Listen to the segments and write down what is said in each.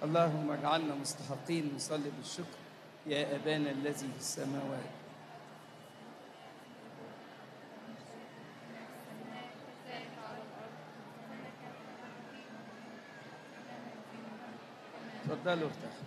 اللهم اجعلنا مستحقين نصلي بالشكر يا أبانا الذي في السماوات اتفضلوا ارتاحوا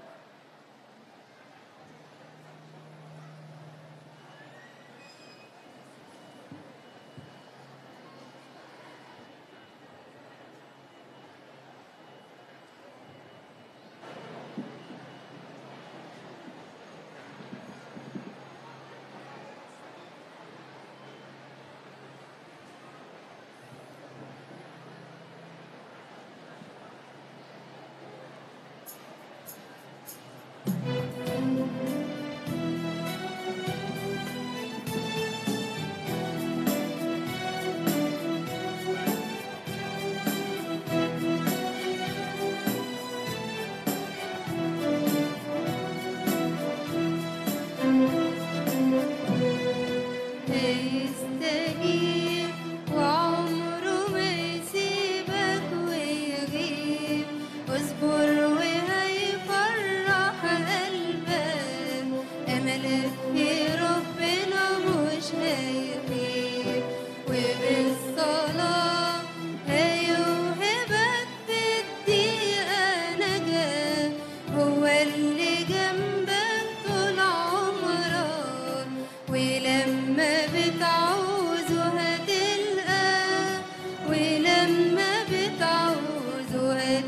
هيستجيب وعمره ما يسيبك ويغيب اصبر وهيفرح قلبك املك في ربنا مش هيغيب وبالصلاة هيوهبك في الدقيقة نجاة هو اللي جنبك طول عمرك ولما بتعوزه هتلقاه ولما بتعوزه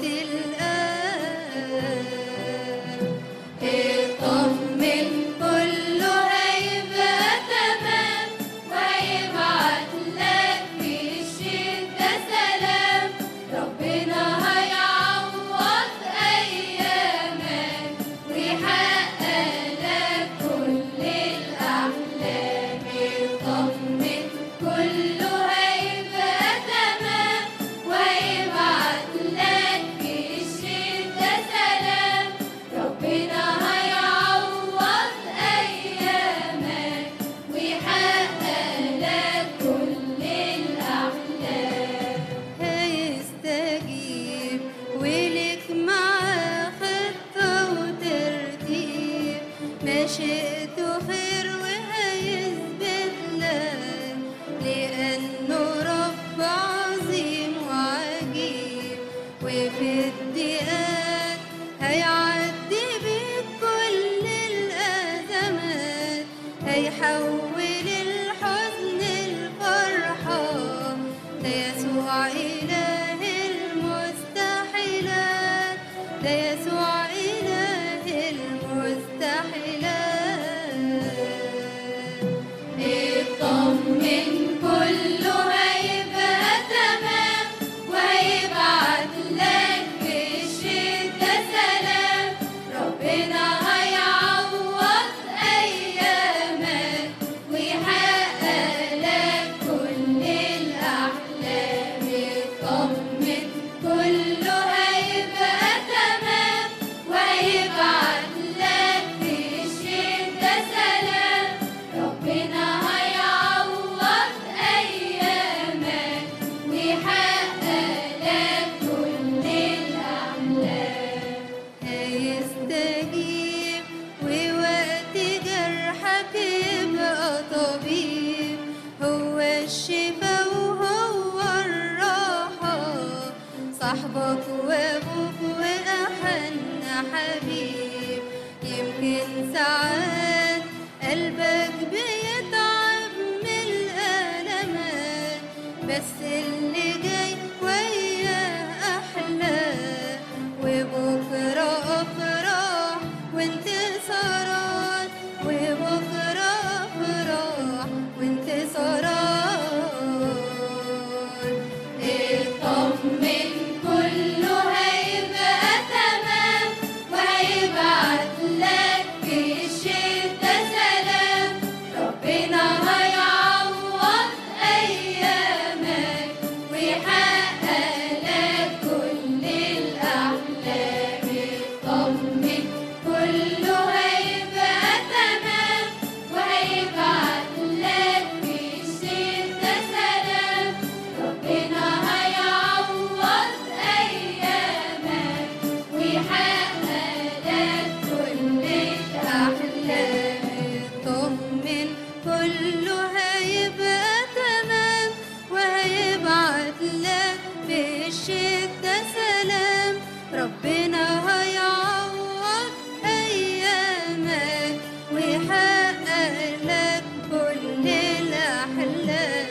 هتلقاه اطمن كله هيبقى تمام وهيبعت لك في الشدة سلام ربنا هيعوض أيامك ويحقق لك كل الأحلام اطمن كله هيبقى تمام وهيبعت لك في الشدة سلام ربنا هيعوض أيامك ويحقق لك كل الأحلام هيستجيب ولك معاه خطة وترتيب مشيئته خير وهيثبت لك لأنه رب عظيم وعجيب وفي الضيقات هيعدي بيك كل الأزمات هيحول الحزن لفرحة ده يسوع إله المستحيلات ده يسوع إله المستحيلات اطمن كله هيبقى تمام وهيبعت لك في الشدة سلام ربنا هيعوض أيامك ويحقق لك كل الأحلام اطمن كله هيبقى تمام وهيبعت لك في الشدة سلام ربنا هيعوض أيامك ويحقق لك كل الأحلام هيستجيب ووقت جرحك يبقى طبيب هو الشفا وهو الراحة صاحبك وابوك وأحن حبيب يمكن ساعات قلبك بيتعب من الألمات بس اللي جاي وياه أحلى وبكرة أفراح وانتصارات وبكرة أفراح وانتصارات اطمن كله هيبقى تمام وهيبعت لك في الشيء أحلام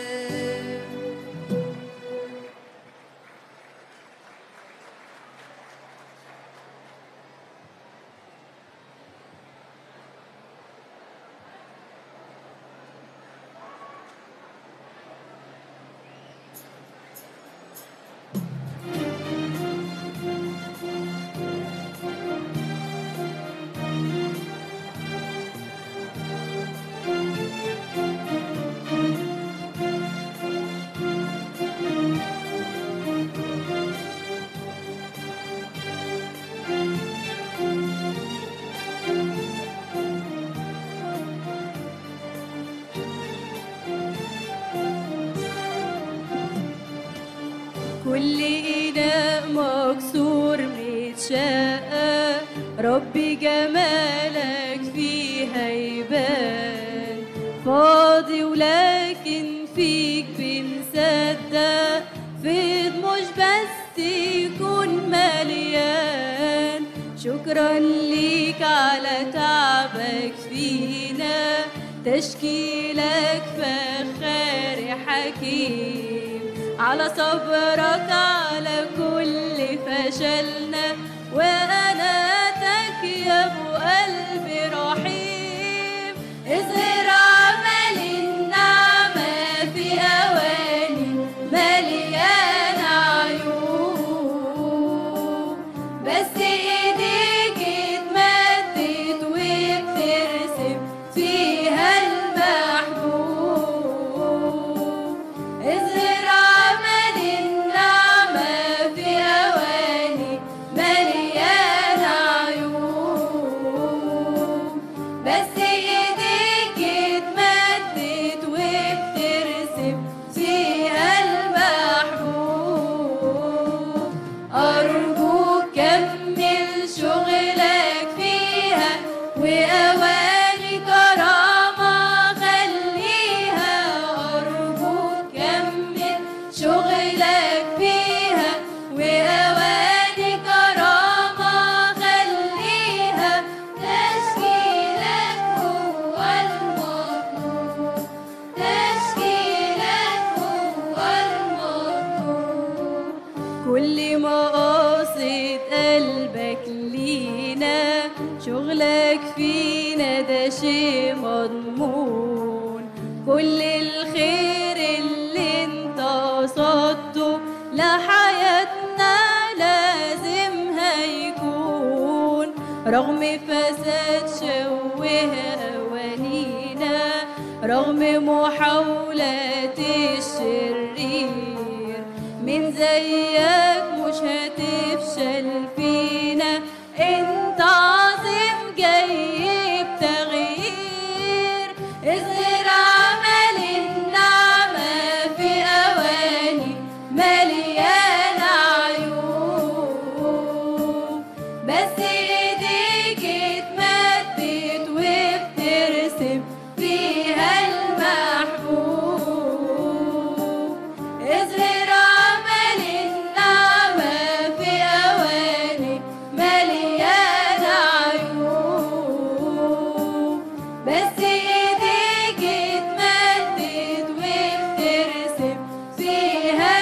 كل إناء مكسور متشقق ربي جمالك فيها يبان فاضي ولكن فيك بنصدق فيض مش بس يكون مليان شكرا ليك على تعبك فينا تشكيلك فخار حكيم على صبرك على كل فشلنا وأناتك يا أبو قلبي رحيم اظهر عمل النعمة في أواني مليانة عيوب بس ايديك اتمدت وبترسم فيها المحبوب اظهر عمل النعمة في أواني مليانة عيوب بس ايديك اتمدت وبترسم فيها المحبوب أرجوك كمل شغلك فيها وأواني كرامة خليها أرجوك كمل شغلك فيها وأواني كرامة خليها تشكيلك هو المطلوب تشكيلك هو المطلوب كل مقاصد قلبك لينا شغلك فينا ده شيء مضمون كل الخير اللي انت قصدته لحياتنا لازم هيكون رغم فساد شوه أوانينا رغم محاولات الشرير من زيك مش هتفشل فينا انت عظيم جاي بتغيير اظهر عمل النعمة في أواني مليانة عيوب بس ايديك اتمدت وبترسم فيها المحبوب اظهر عمل النعمة في أواني مليانة عيوب بس ايديك اتمدت وبترسم فيها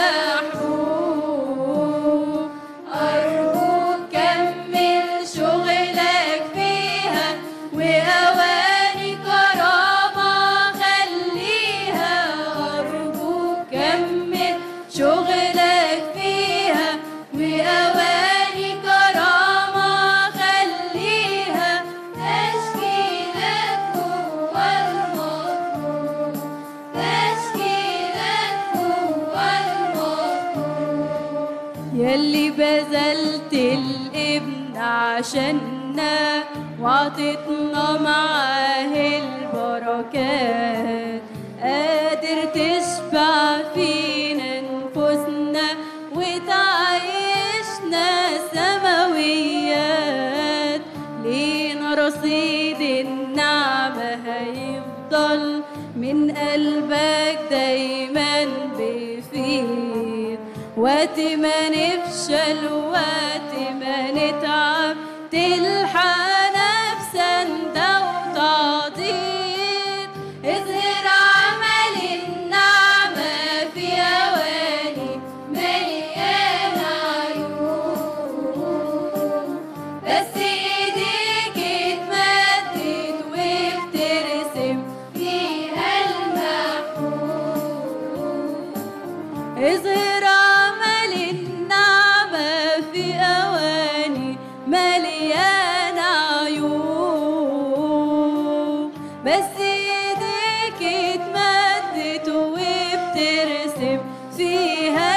المحبوب أرجوك كمل شغلك فيها وأواني كرامة خليها أرجوك كمل شغلك فيها وأواني كرامة خليها تشكيلك هو المطلوب تشكيلك هو المطلوب يلي بذلت الابن عشاننا وعطتنا معاه البركات قادر تشبع فينا نفوسنا وتعيشنا سماويات لينا رصيد النعمة هيفضل من قلبك دايما بيفيض وقت ما نفشل وقت ما نتعب تلحق نفسنا ده وتعطيل اظهر اظهر عمل النعمة في أواني مليانة عيوب بس ايديك اتمدت وبترسم فيها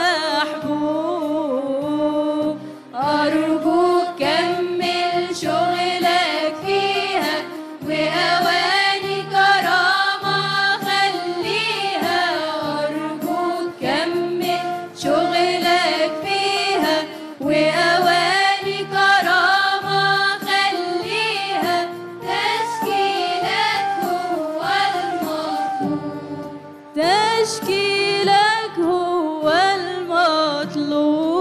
المحبوب أرجوك كمل شغلك فيها وأواني كرامة خليها أرجوك كمل شغلك فيها وأواني كرامة خليها تشكيلك هو المطلوب تشكيلك هو المطلوب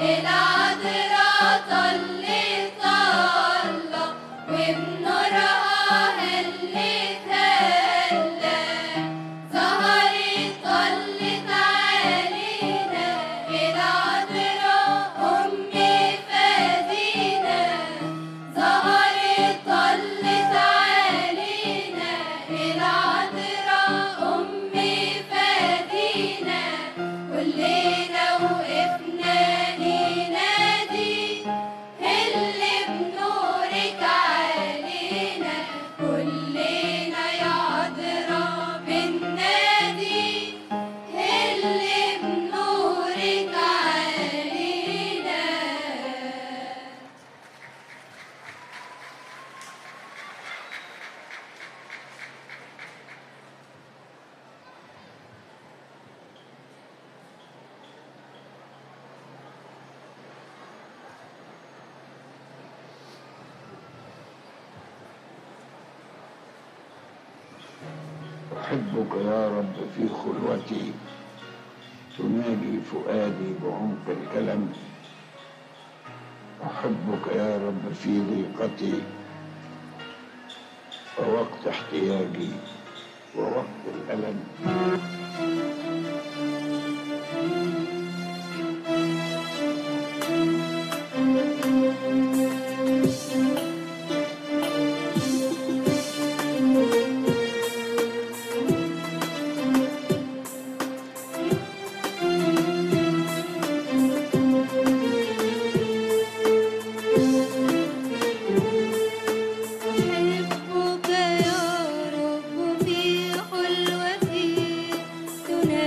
العذراء طلت الله وبنورها هلت هلا ظهرت طلت علينا العذراء أم فدينا ظهرت طلت علينا العذراء أم فدينا كلنا وقفنا ننادي اللي بنورك علينا كلنا يا عذراء بننادي اللي بنورك علينا أحبك يا رب في خلوتي تناجي فؤادي بعمق الألم أحبك يا رب في ضيقتي ووقت احتياجي ووقت الألم أحبك يا رب في خلوتي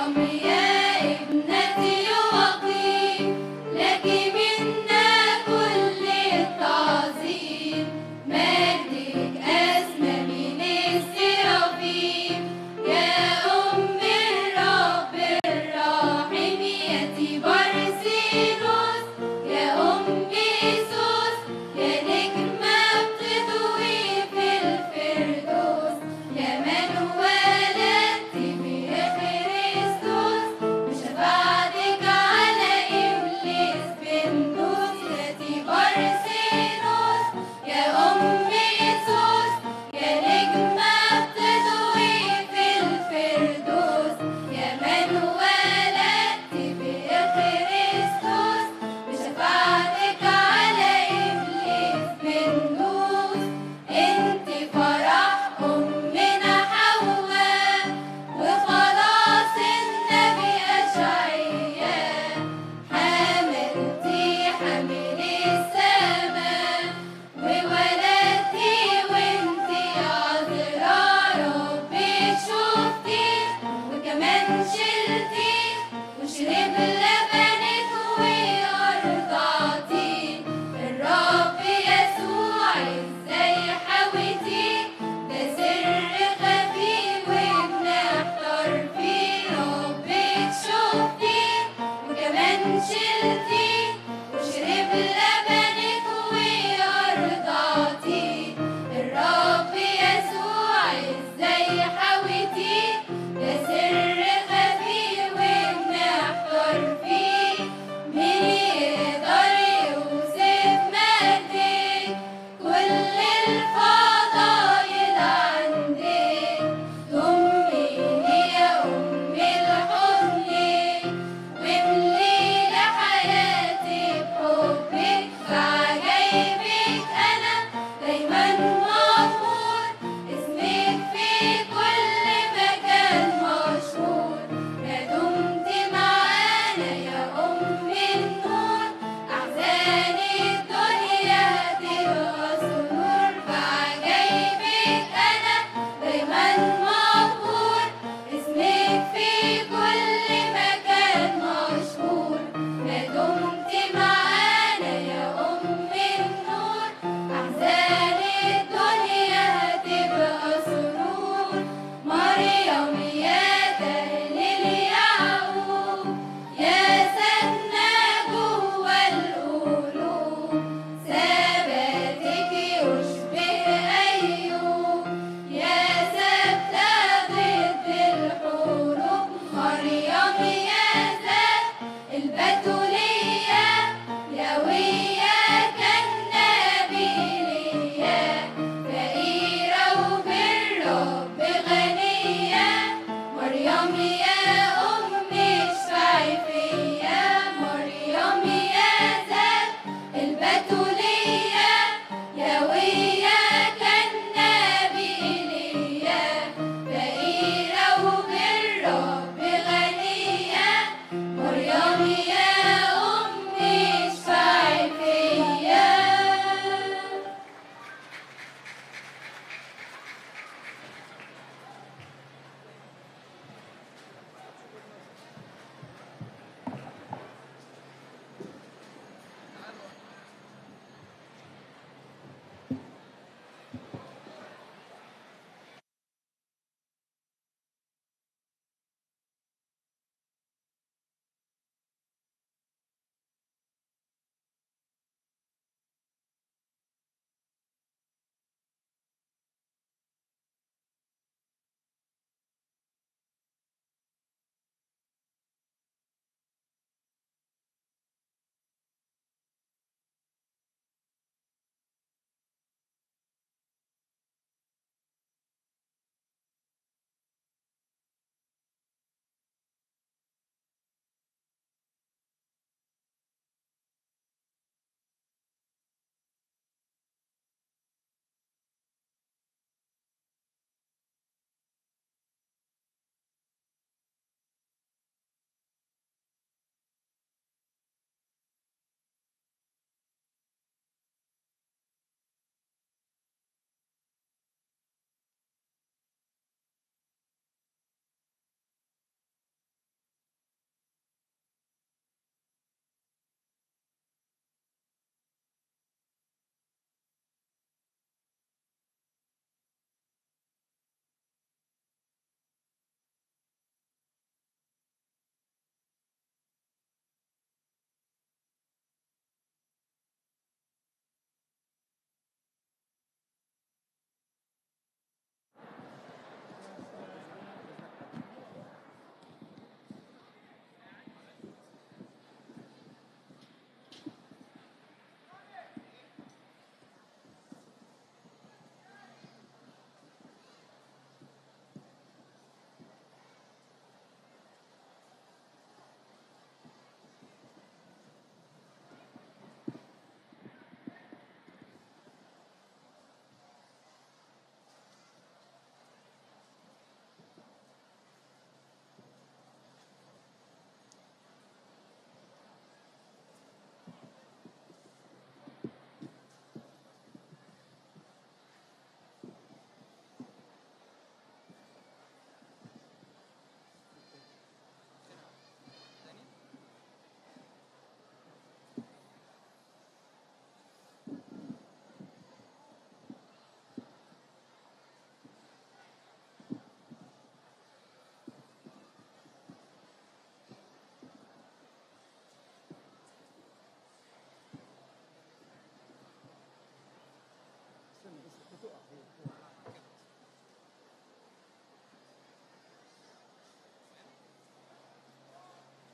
مريم يا ابنتي وقيم لك منا كل التعظيم مجدك أسمى من السرافيم يا أم الرب الراحم يا تبرسينوس يا أم يسوس يا نجمة بتضوي في الفردوس يا من ولدت بخريستوس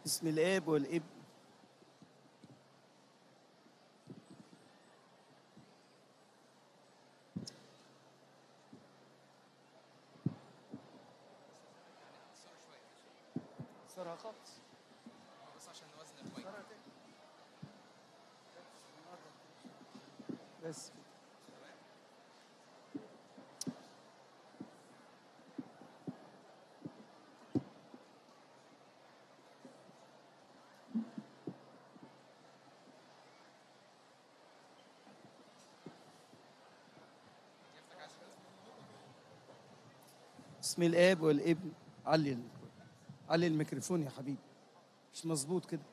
بسم الاب والابن بسرعة خالص بس بسم الاب والابن علي ال- علي الميكروفون يا حبيبي مش مظبوط كده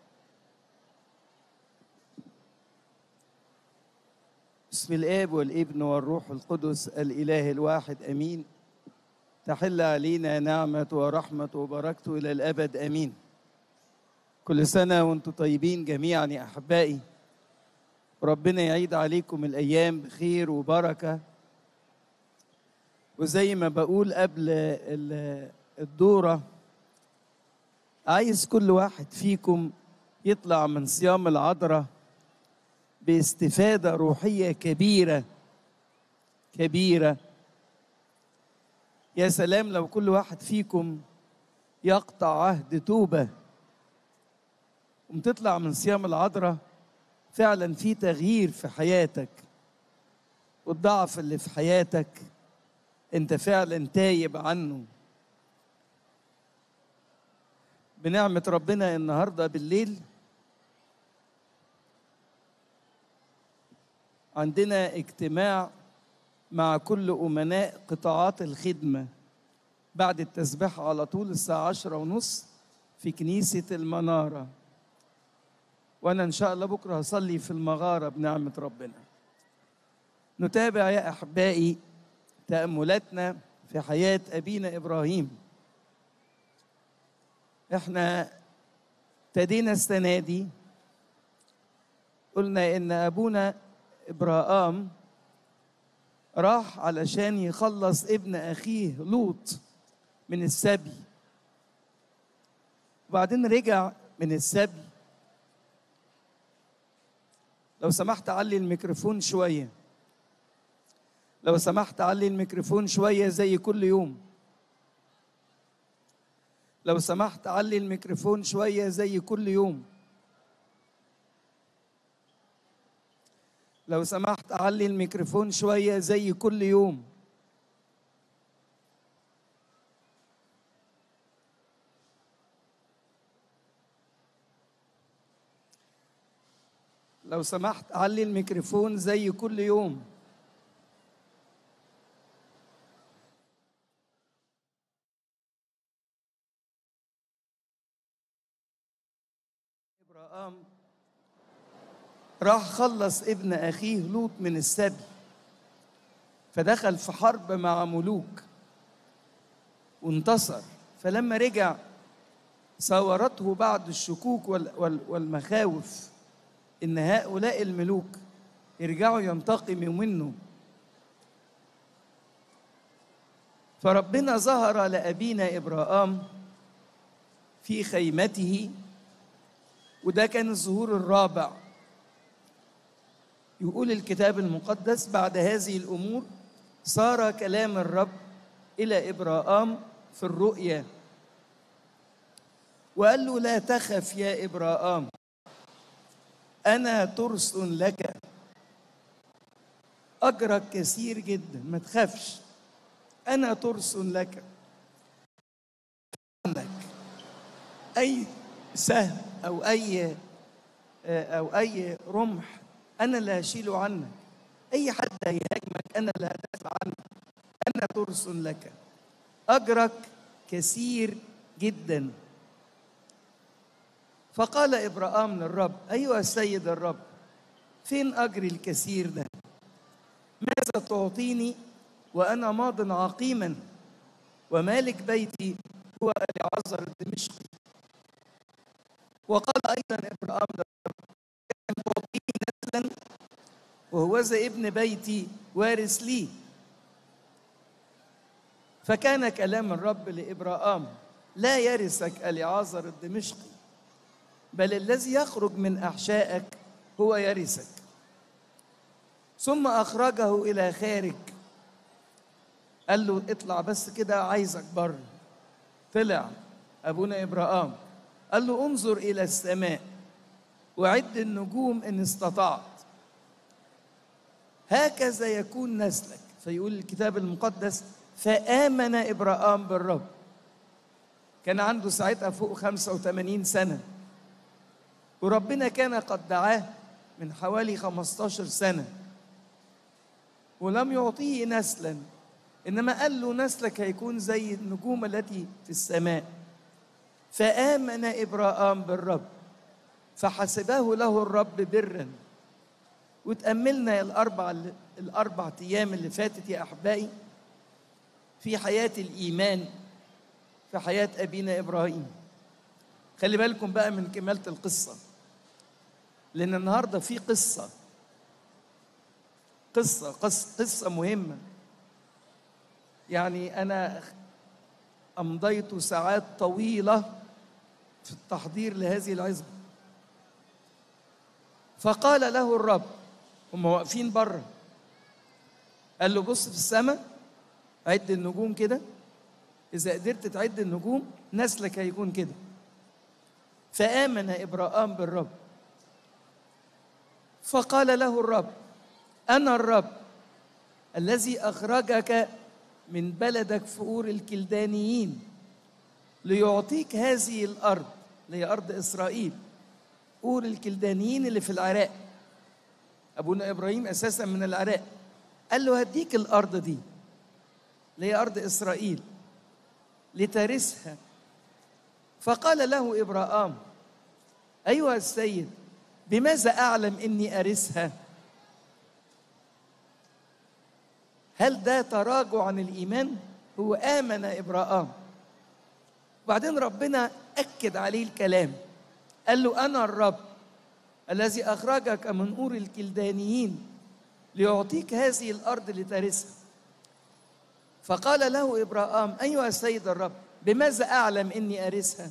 بسم الاب والابن والروح القدس الاله الواحد امين تحل علينا نعمه ورحمه وبركته الى الابد امين كل سنه وانتم طيبين جميعا يا احبائي ربنا يعيد عليكم الايام بخير وبركه وزي ما بقول قبل ال- الدورة عايز كل واحد فيكم يطلع من صيام العذراء باستفادة روحية كبيرة كبيرة يا سلام لو كل واحد فيكم يقطع عهد توبة وتطلع من صيام العذراء فعلا في تغيير في حياتك والضعف اللي في حياتك انت فعلا تايب عنه بنعمة ربنا النهاردة بالليل عندنا اجتماع مع كل أمناء قطاعات الخدمة بعد التسبيح على طول الساعة عشرة ونص في كنيسة المنارة وأنا إن شاء الله بكرة هصلي في المغارة بنعمة ربنا نتابع يا أحبائي تأملاتنا في حياة أبينا إبراهيم احنا ابتدينا السنة دي قلنا إن أبونا إبراهام راح علشان يخلص ابن أخيه لوط من السبي وبعدين رجع من السبي لو سمحت علي الميكروفون شويه لو سمحت علي الميكروفون شوية زي كل يوم لو سمحت علي الميكروفون شوية زي كل يوم لو سمحت علي الميكروفون شوية زي كل يوم لو سمحت علي الميكروفون زي كل يوم إبراهام راح خلص ابن أخيه لوط من السبي فدخل في حرب مع ملوك وانتصر فلما رجع صورته بعض الشكوك وال- وال- والمخاوف إن هؤلاء الملوك يرجعوا ينتقموا منه فربنا ظهر لأبينا إبراهام في خيمته وده كان الظهور الرابع يقول الكتاب المقدس بعد هذه الامور صار كلام الرب الى ابراهام في الرؤيا وقال له لا تخف يا ابراهام انا ترس لك اجرك كثير جدا ما تخافش انا ترس لك عنك اي سهم او اي او اي رمح انا اللي هشيله عنك اي حد هيهاجمك انا اللي هدافع عنك انا ترس لك اجرك كثير جدا فقال ابراهام للرب ايها السيد الرب فين اجري الكثير ده ماذا تعطيني وانا ماض عقيما ومالك بيتي هو العذر الدمشقي وقال ايضا ابراهام للرب ان تعطيني نسلا وهوذا ابن بيتي وارث لي فكان كلام الرب لابراهام لا يرثك اليعازر الدمشقي بل الذي يخرج من احشائك هو يرثك ثم اخرجه الى خارج قال له اطلع بس كده عايزك بره طلع ابونا ابراهام قال له انظر الى السماء وعد النجوم ان استطعت هكذا يكون نسلك فيقول الكتاب المقدس فآمن إبراهام بالرب كان عنده ساعتها فوق 85 سنة وربنا كان قد دعاه من حوالي 15 سنة ولم يعطيه نسلا إنما قال له نسلك هيكون زي النجوم التي في السماء فآمن إبراهام بالرب فحسبه له الرب برا وتأملنا الأربع الأربع أيام اللي فاتت يا أحبائي في حياة الإيمان في حياة أبينا إبراهيم خلي بالكم بقى من كمالة القصة لأن النهاردة في قصة قصة قصة, قصة مهمة يعني أنا أمضيت ساعات طويلة في التحضير لهذه العزبة فقال له الرب هم واقفين بره قال له بص في السماء عد النجوم كده إذا قدرت تعد النجوم نسلك هيكون كده فآمن إبراهام بالرب فقال له الرب أنا الرب الذي أخرجك من بلدك فؤور الكلدانيين ليعطيك هذه الأرض اللي هي أرض إسرائيل أور الكلدانيين اللي في العراق أبونا إبراهيم أساسا من العراق قال له هديك الأرض دي اللي هي أرض إسرائيل لترثها فقال له إبراهام أيها السيد بماذا أعلم إني أرثها هل ده تراجع عن الإيمان هو آمن إبراهام بعدين ربنا أكد عليه الكلام قال له أنا الرب الذي أخرجك من أور الكلدانيين ليعطيك هذه الأرض لترثها فقال له إبراهام أيها السيد الرب بماذا أعلم إني أرثها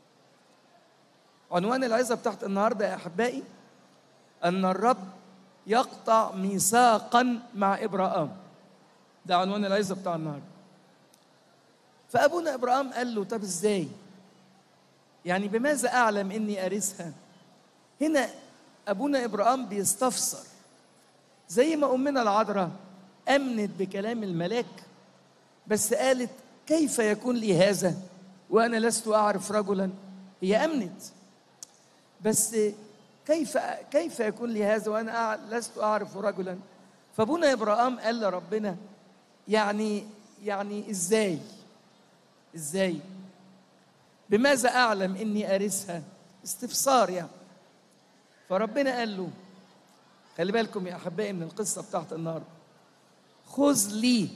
عنوان العظة بتاعت النهاردة يا أحبائي أن الرب يقطع ميثاقا مع إبراهام ده عنوان العظة بتاع النهاردة فأبونا إبراهام قال له طب إزاي يعني بماذا أعلم إني أرثها هنا أبونا إبراهام بيستفسر زي ما أمنا العذراء أمنت بكلام الملاك بس قالت كيف يكون لي هذا وأنا لست أعرف رجلا هي أمنت بس كيف كيف يكون لي هذا وأنا أع- لست أعرف رجلا فأبونا إبراهام قال لربنا يعني يعني إزاي إزاي بماذا أعلم إني أرثها استفسار يعني فربنا قال له خلي بالكم يا أحبائي من القصة بتاعت النهاردة خذ لي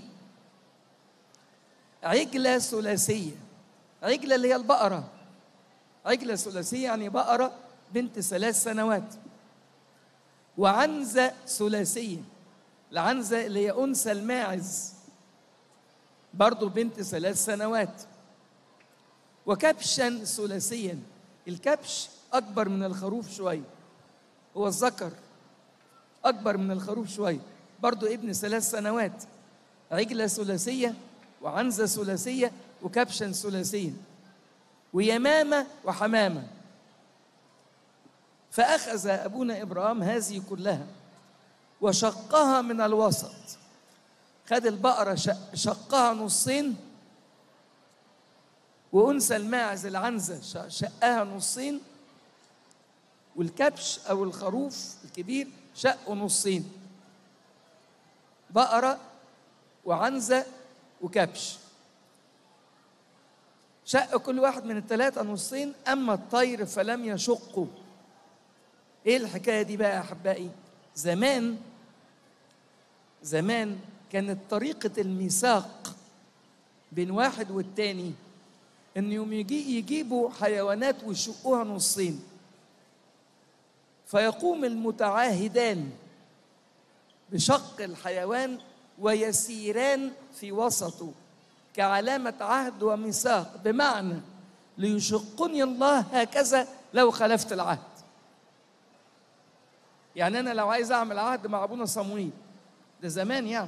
عجلة ثلاثية عجلة اللي هي البقرة عجلة ثلاثية يعني بقرة بنت ثلاث سنوات وعنزة ثلاثية العنزة اللي هي أنثى الماعز برضه بنت ثلاث سنوات وكبشا ثلاثيا الكبش أكبر من الخروف شوية هو الذكر أكبر من الخروف شوية برضه ابن ثلاث سنوات عجلة ثلاثية وعنزة ثلاثية وكبشا ثلاثيا ويمامة وحمامة فأخذ أبونا إبراهيم هذه كلها وشقها من الوسط خد البقرة شق- شقها نصين وأنثى الماعز العنزة ش- شقها نصين والكبش أو الخروف الكبير شقه نصين بقرة وعنزة وكبش شق كل واحد من الثلاثة نصين أما الطير فلم يشقه إيه الحكاية دي بقى يا أحبائي زمان زمان كانت طريقة الميثاق بين واحد والتاني إنهم يجي يجيبوا حيوانات ويشقوها نصين فيقوم المتعاهدان بشق الحيوان ويسيران في وسطه كعلامة عهد وميثاق بمعنى ليشقني الله هكذا لو خلفت العهد يعني انا لو عايز اعمل عهد مع ابونا صمويل ده زمان يعني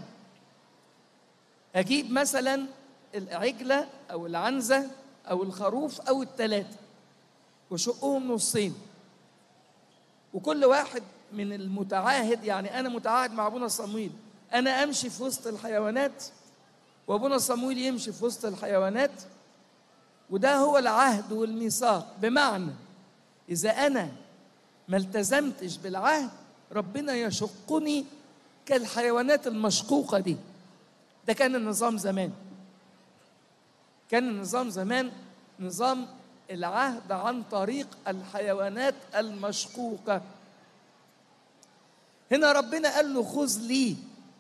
اجيب مثلا العجله او العنزه او الخروف او الثلاثه وشقهم نصين وكل واحد من المتعاهد يعني انا متعاهد مع ابونا صمويل انا امشي في وسط الحيوانات وابونا صمويل يمشي في وسط الحيوانات وده هو العهد والميثاق بمعنى اذا انا ما التزمتش بالعهد ربنا يشقني كالحيوانات المشقوقه دي ده كان النظام زمان كان النظام زمان نظام العهد عن طريق الحيوانات المشقوقه هنا ربنا قال له خذ لي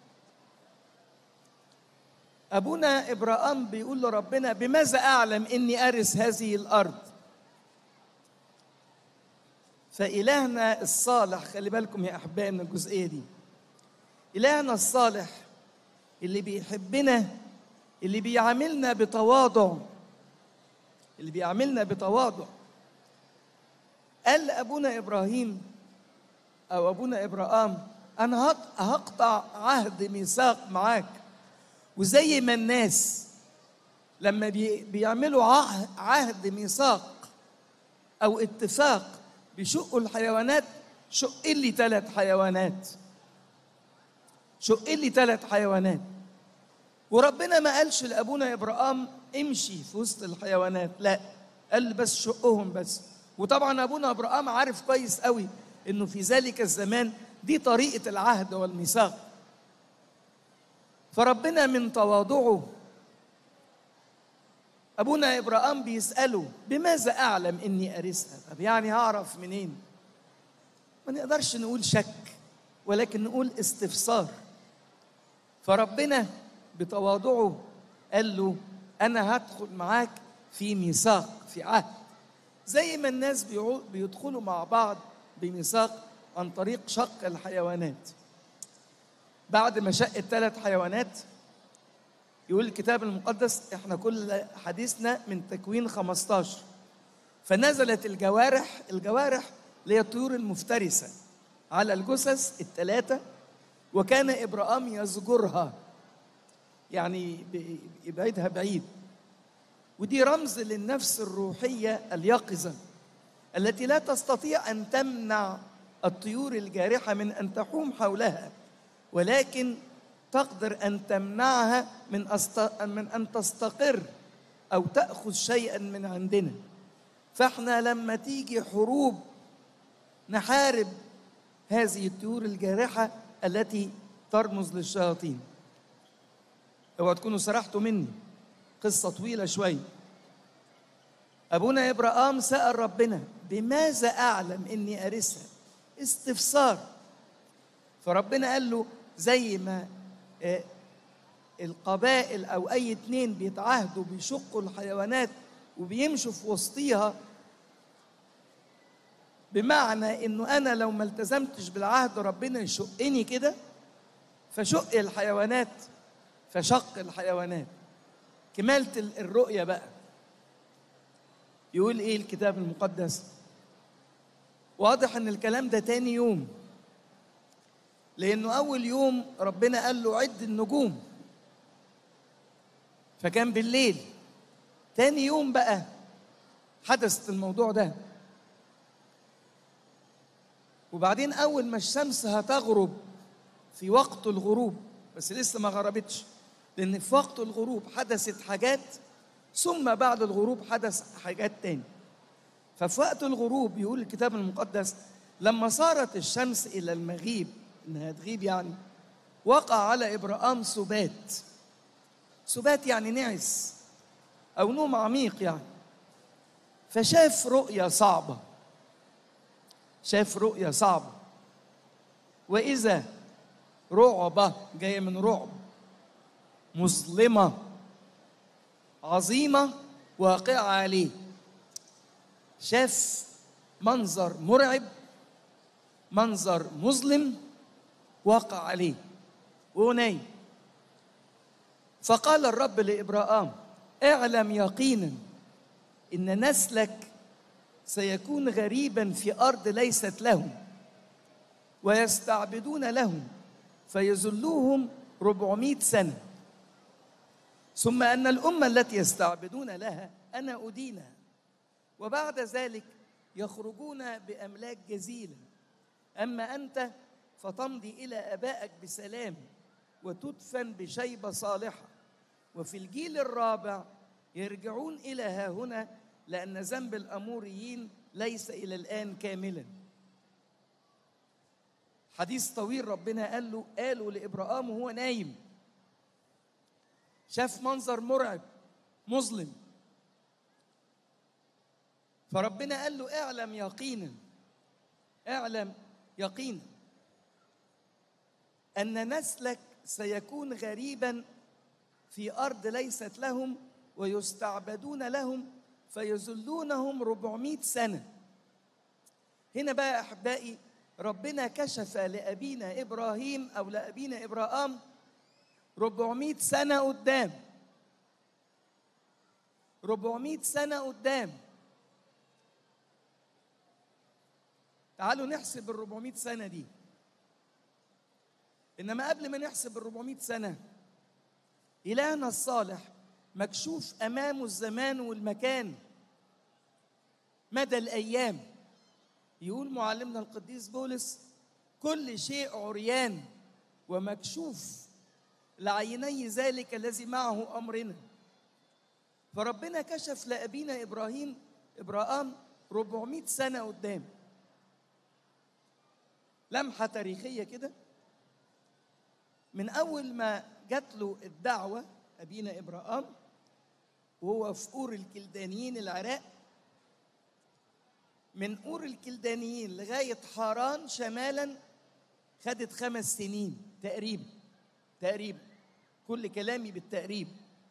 ابونا ابراهام بيقول لربنا بماذا اعلم اني ارث هذه الارض فالهنا الصالح خلي بالكم يا احبائي من الجزئيه دي الهنا الصالح اللي بيحبنا اللي بيعاملنا بتواضع اللي بيعاملنا بتواضع قال لابونا ابراهيم او ابونا ابراهام انا هق- هقطع عهد ميثاق معاك وزي ما الناس لما بي- بيعملوا عه- عهد ميثاق او اتفاق بيشقوا الحيوانات شق لي ثلاث حيوانات شق لي ثلاث حيوانات وربنا ما قالش لابونا ابراهام امشي في وسط الحيوانات لا قال بس شقهم بس وطبعا ابونا ابراهام عارف كويس قوي انه في ذلك الزمان دي طريقه العهد والميثاق فربنا من تواضعه ابونا ابراهام بيساله بماذا اعلم اني ارثها طب يعني هعرف منين ما نقدرش نقول شك ولكن نقول استفسار فربنا بتواضعه قال له انا هدخل معاك في ميثاق في عهد زي ما الناس بيعو- بيدخلوا مع بعض بميثاق عن طريق شق الحيوانات بعد ما شق الثلاث حيوانات يقول الكتاب المقدس احنا كل حديثنا من تكوين 15 فنزلت الجوارح الجوارح اللي هي الطيور المفترسه على الجثث الثلاثه وكان ابراهام يزجرها يعني ب- يبعدها بعيد ودي رمز للنفس الروحيه اليقظه التي لا تستطيع ان تمنع الطيور الجارحه من ان تحوم حولها ولكن تقدر ان تمنعها من أست... من ان تستقر او تاخذ شيئا من عندنا فاحنا لما تيجي حروب نحارب هذه الطيور الجارحه التي ترمز للشياطين اوعوا تكونوا سرحتوا مني قصه طويله شويه ابونا ابراهام سال ربنا بماذا اعلم اني ارثها استفسار فربنا قال له زي ما آه، القبائل او اي اتنين بيتعاهدوا بيشقوا الحيوانات وبيمشوا في وسطيها بمعنى انه انا لو ما التزمتش بالعهد ربنا يشقني كده فشق الحيوانات فشق الحيوانات كمالة ال- الرؤية بقى يقول ايه الكتاب المقدس واضح ان الكلام ده تاني يوم لانه اول يوم ربنا قال له عد النجوم فكان بالليل تاني يوم بقى حدث الموضوع ده وبعدين اول ما الشمس هتغرب في وقت الغروب بس لسه ما غربتش لان في وقت الغروب حدثت حاجات ثم بعد الغروب حدث حاجات تاني ففي وقت الغروب يقول الكتاب المقدس لما صارت الشمس الى المغيب انها تغيب يعني وقع على ابراهام سبات سبات يعني نعس او نوم عميق يعني فشاف رؤيا صعبه شاف رؤيا صعبه واذا رعبه جايه من رعب مظلمه عظيمه واقعه عليه شاف منظر مرعب منظر مظلم وقع عليه وهو نايم فقال الرب لابراهام اعلم يقينا ان نسلك سيكون غريبا في ارض ليست لهم ويستعبدون لهم فيذلوهم 400 سنه ثم ان الامه التي يستعبدون لها انا ادينها وبعد ذلك يخرجون باملاك جزيله اما انت فتمضي الى ابائك بسلام وتدفن بشيبه صالحه وفي الجيل الرابع يرجعون الى ها هنا لان ذنب الاموريين ليس الى الان كاملا حديث طويل ربنا قال له قالوا لابراهام وهو نايم شاف منظر مرعب مظلم فربنا قال له اعلم يقينا اعلم يقينا ان نسلك سيكون غريبا في ارض ليست لهم ويستعبدون لهم فيذلونهم 400 سنه هنا بقى يا احبائي ربنا كشف لابينا ابراهيم او لابينا ابراهام 400 سنه قدام 400 سنه قدام تعالوا نحسب ال 400 سنه دي انما قبل ما نحسب ال 400 سنه الهنا الصالح مكشوف امامه الزمان والمكان مدى الايام يقول معلمنا القديس بولس كل شيء عريان ومكشوف لعيني ذلك الذي معه امرنا فربنا كشف لابينا ابراهيم ابراهام 400 سنه قدام لمحه تاريخيه كده من اول ما جات له الدعوه ابينا ابراهام وهو في اور الكلدانيين العراق من اور الكلدانيين لغايه حاران شمالا خدت خمس سنين تقريبا تقريبا كل كلامي بالتقريب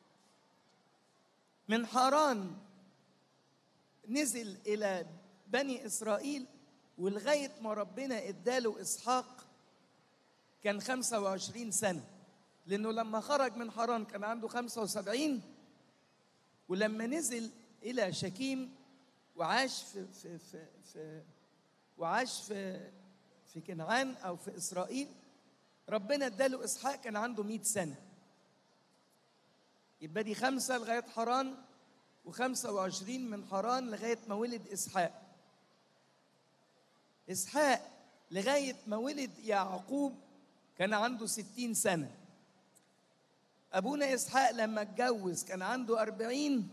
من حاران نزل الى بني اسرائيل ولغايه ما ربنا اداله اسحاق كان 25 سنه لانه لما خرج من حران كان عنده 75 ولما نزل الى شكيم وعاش في في في, في وعاش في في كنعان او في اسرائيل ربنا اداله اسحاق كان عنده 100 سنه يبقى دي خمسه لغايه حران و25 من حران لغايه ما ولد اسحاق اسحاق لغايه ما ولد يعقوب كان عنده 60 سنه أبونا إسحاق لما اتجوز كان عنده أربعين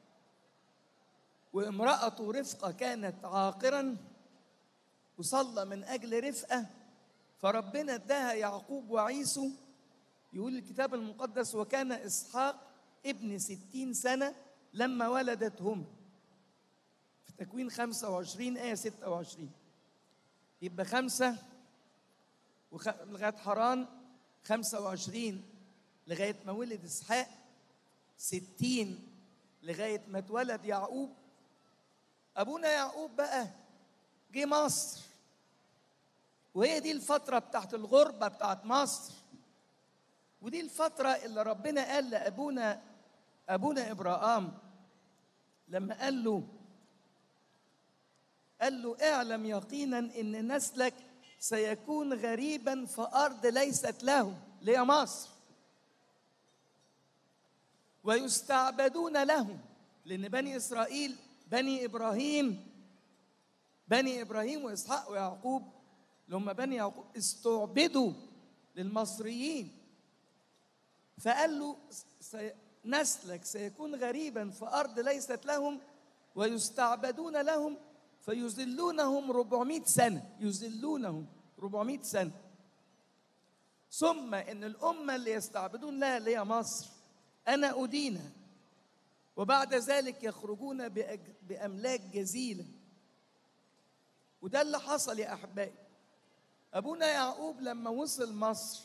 وامرأته رفقة كانت عاقرا وصلى من أجل رفقة فربنا اداها يعقوب وعيسو يقول الكتاب المقدس وكان إسحاق ابن ستين سنة لما ولدتهم في تكوين خمسة وعشرين آية ستة وعشرين يبقى خمسة وخ... لغاية حران خمسة وعشرين لغاية ما ولد إسحاق ستين لغاية ما اتولد يعقوب أبونا يعقوب بقى جه مصر وهي دي الفترة بتاعت الغربة بتاعت مصر ودي الفترة اللي ربنا قال لأبونا أبونا إبراهام لما قال له قال له اعلم يقينا ان نسلك سيكون غريبا في ارض ليست له اللي هي مصر ويستعبدون لهم لان بني اسرائيل بني ابراهيم بني ابراهيم واسحاق ويعقوب اللي هم بني يعقوب استعبدوا للمصريين فقال له سي- نسلك سيكون غريبا في ارض ليست لهم ويستعبدون لهم فيذلونهم 400 سنه يذلونهم 400 سنه ثم ان الامه اللي يستعبدون لها اللي هي مصر انا ادينها وبعد ذلك يخرجون بأج- باملاك جزيله وده اللي حصل يا احبائي ابونا يعقوب لما وصل مصر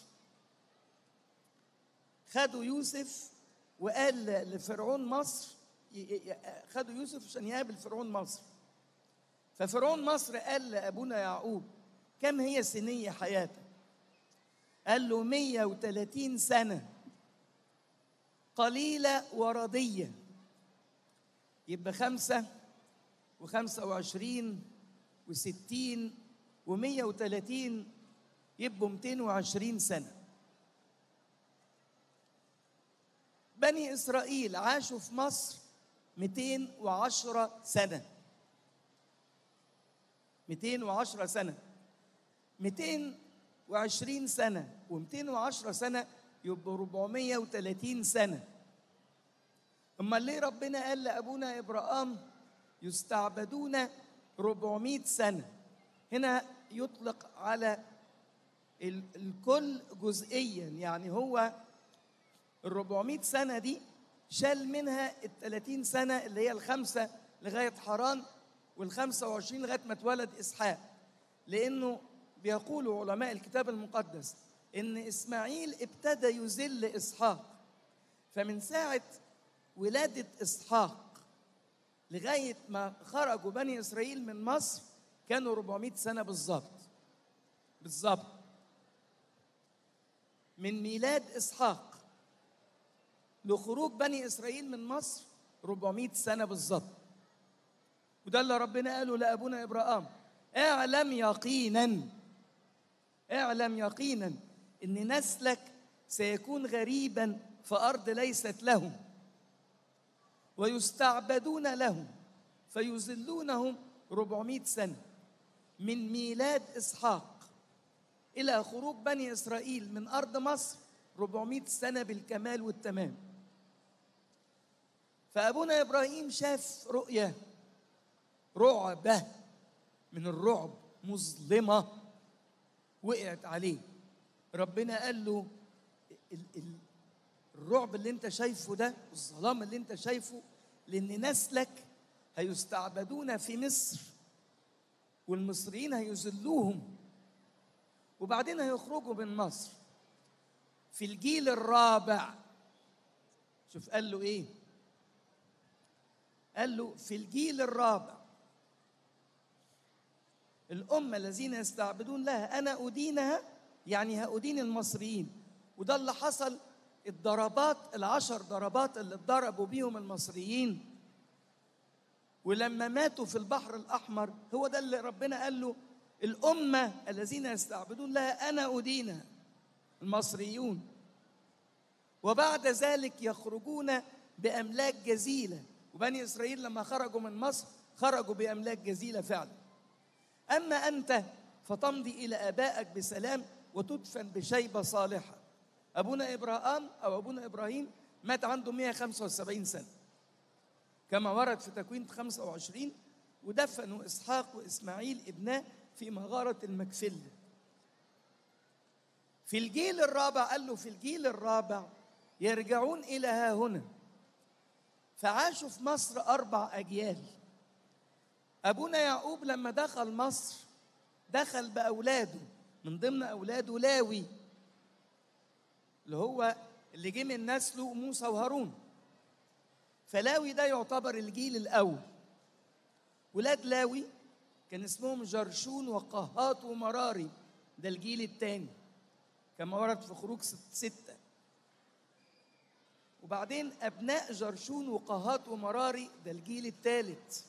خدوا يوسف وقال لفرعون مصر ي- ي- خدوا يوسف عشان يقابل فرعون مصر ففرعون مصر قال لابونا يعقوب كم هي سنية حياتك قال له 130 سنة قليلة وردية يبقى خمسة وخمسة وعشرين وستين ومية وتلاتين يبقوا ميتين وعشرين سنة بني إسرائيل عاشوا في مصر ميتين وعشرة سنة ميتين وعشرة سنة ميتين وعشرين سنة وميتين وعشرة سنة يبقوا ربعمية وتلاتين سنة أما ليه ربنا قال لأبونا إبراهام يستعبدون 400 سنة هنا يطلق على ال- الكل جزئيا يعني هو ال 400 سنة دي شال منها ال 30 سنة اللي هي الخمسة لغاية حران وال 25 لغاية ما اتولد إسحاق لأنه بيقولوا علماء الكتاب المقدس إن إسماعيل ابتدى يذل إسحاق فمن ساعة ولادة إسحاق لغاية ما خرجوا بني إسرائيل من مصر كانوا 400 سنة بالظبط بالظبط من ميلاد إسحاق لخروج بني إسرائيل من مصر 400 سنة بالظبط وده اللي ربنا قاله لأبونا إبراهام اعلم يقينا اعلم يقينا ان نسلك سيكون غريبا في ارض ليست لهم ويستعبدون لهم فيذلونهم 400 سنه من ميلاد اسحاق الى خروج بني اسرائيل من ارض مصر 400 سنه بالكمال والتمام فابونا ابراهيم شاف رؤيه رعبه من الرعب مظلمه وقعت عليه ربنا قال له ال- ال- الرعب اللي انت شايفه ده الظلام اللي انت شايفه لان نسلك هيستعبدون في مصر والمصريين هيذلوهم وبعدين هيخرجوا من مصر في الجيل الرابع شوف قال له ايه قال له في الجيل الرابع الأمة الذين يستعبدون لها أنا أدينها يعني هأدين المصريين وده اللي حصل الضربات العشر ضربات اللي اتضربوا بيهم المصريين ولما ماتوا في البحر الأحمر هو ده اللي ربنا قال له الأمة الذين يستعبدون لها أنا أدينها المصريون وبعد ذلك يخرجون بأملاك جزيلة وبني إسرائيل لما خرجوا من مصر خرجوا بأملاك جزيلة فعلا أما أنت فتمضي إلى آبائك بسلام وتدفن بشيبة صالحة أبونا إبراهام أو أبونا إبراهيم مات عنده 175 سنة كما ورد في تكوين 25 ودفنوا إسحاق وإسماعيل ابناه في مغارة المكفل في الجيل الرابع قال له في الجيل الرابع يرجعون إلى ها هنا فعاشوا في مصر أربع أجيال أبونا يعقوب لما دخل مصر دخل بأولاده من ضمن أولاده لاوي اللي هو اللي جه من نسله موسى وهارون فلاوي ده يعتبر الجيل الأول ولاد لاوي كان اسمهم جرشون وقهات ومراري ده الجيل الثاني كما ورد في خروج ست- ستة وبعدين أبناء جرشون وقهات ومراري ده الجيل الثالث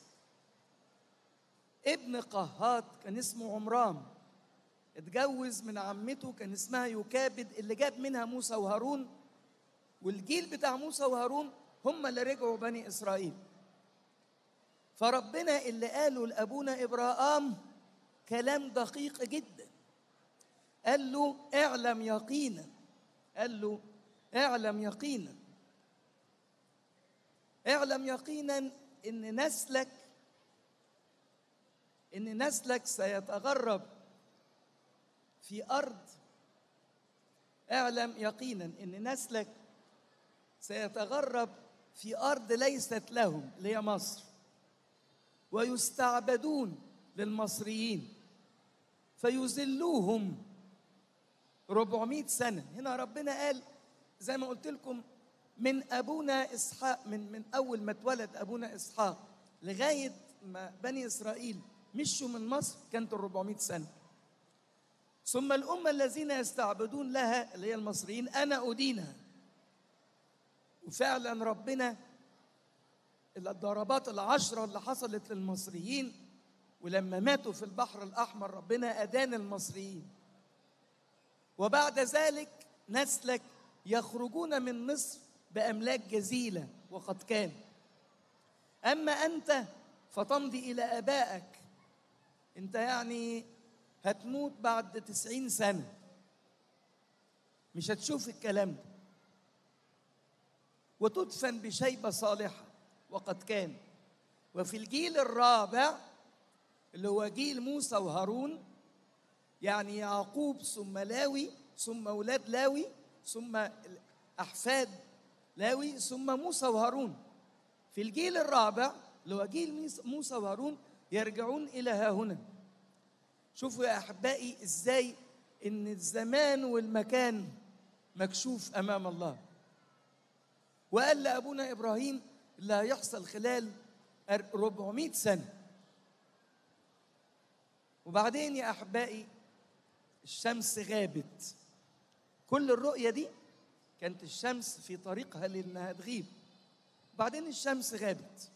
ابن قهات كان اسمه عمران اتجوز من عمته كان اسمها يكابد اللي جاب منها موسى وهارون والجيل بتاع موسى وهارون هم اللي رجعوا بني اسرائيل فربنا اللي قاله لابونا ابراهام كلام دقيق جدا قال له اعلم يقينا قال له اعلم يقينا اعلم يقينا ان نسلك ان نسلك سيتغرب في ارض اعلم يقينا ان نسلك سيتغرب في ارض ليست لهم اللي هي مصر ويستعبدون للمصريين فيذلوهم 400 سنه هنا ربنا قال زي ما قلت لكم من ابونا اسحاق من من اول ما اتولد ابونا اسحاق لغايه ما بني اسرائيل مشوا من مصر كانت ال 400 سنه ثم الامه الذين يستعبدون لها اللي هي المصريين انا ادينها وفعلا ربنا الضربات العشرة اللي حصلت للمصريين ولما ماتوا في البحر الأحمر ربنا أدان المصريين وبعد ذلك نسلك يخرجون من مصر بأملاك جزيلة وقد كان أما أنت فتمضي إلى آبائك أنت يعني هتموت بعد تسعين سنة مش هتشوف الكلام ده وتدفن بشيبة صالحة وقد كان وفي الجيل الرابع اللي هو جيل موسى وهارون يعني يعقوب ثم لاوي ثم أولاد لاوي ثم أحفاد لاوي ثم موسى وهارون في الجيل الرابع اللي هو جيل ميس- موسى وهارون يرجعون إلى ها هنا شوفوا يا أحبائي إزاي إن الزمان والمكان مكشوف أمام الله وقال لأبونا إبراهيم اللي هيحصل خلال أر- 400 سنة وبعدين يا أحبائي الشمس غابت كل الرؤية دي كانت الشمس في طريقها لأنها تغيب بعدين الشمس غابت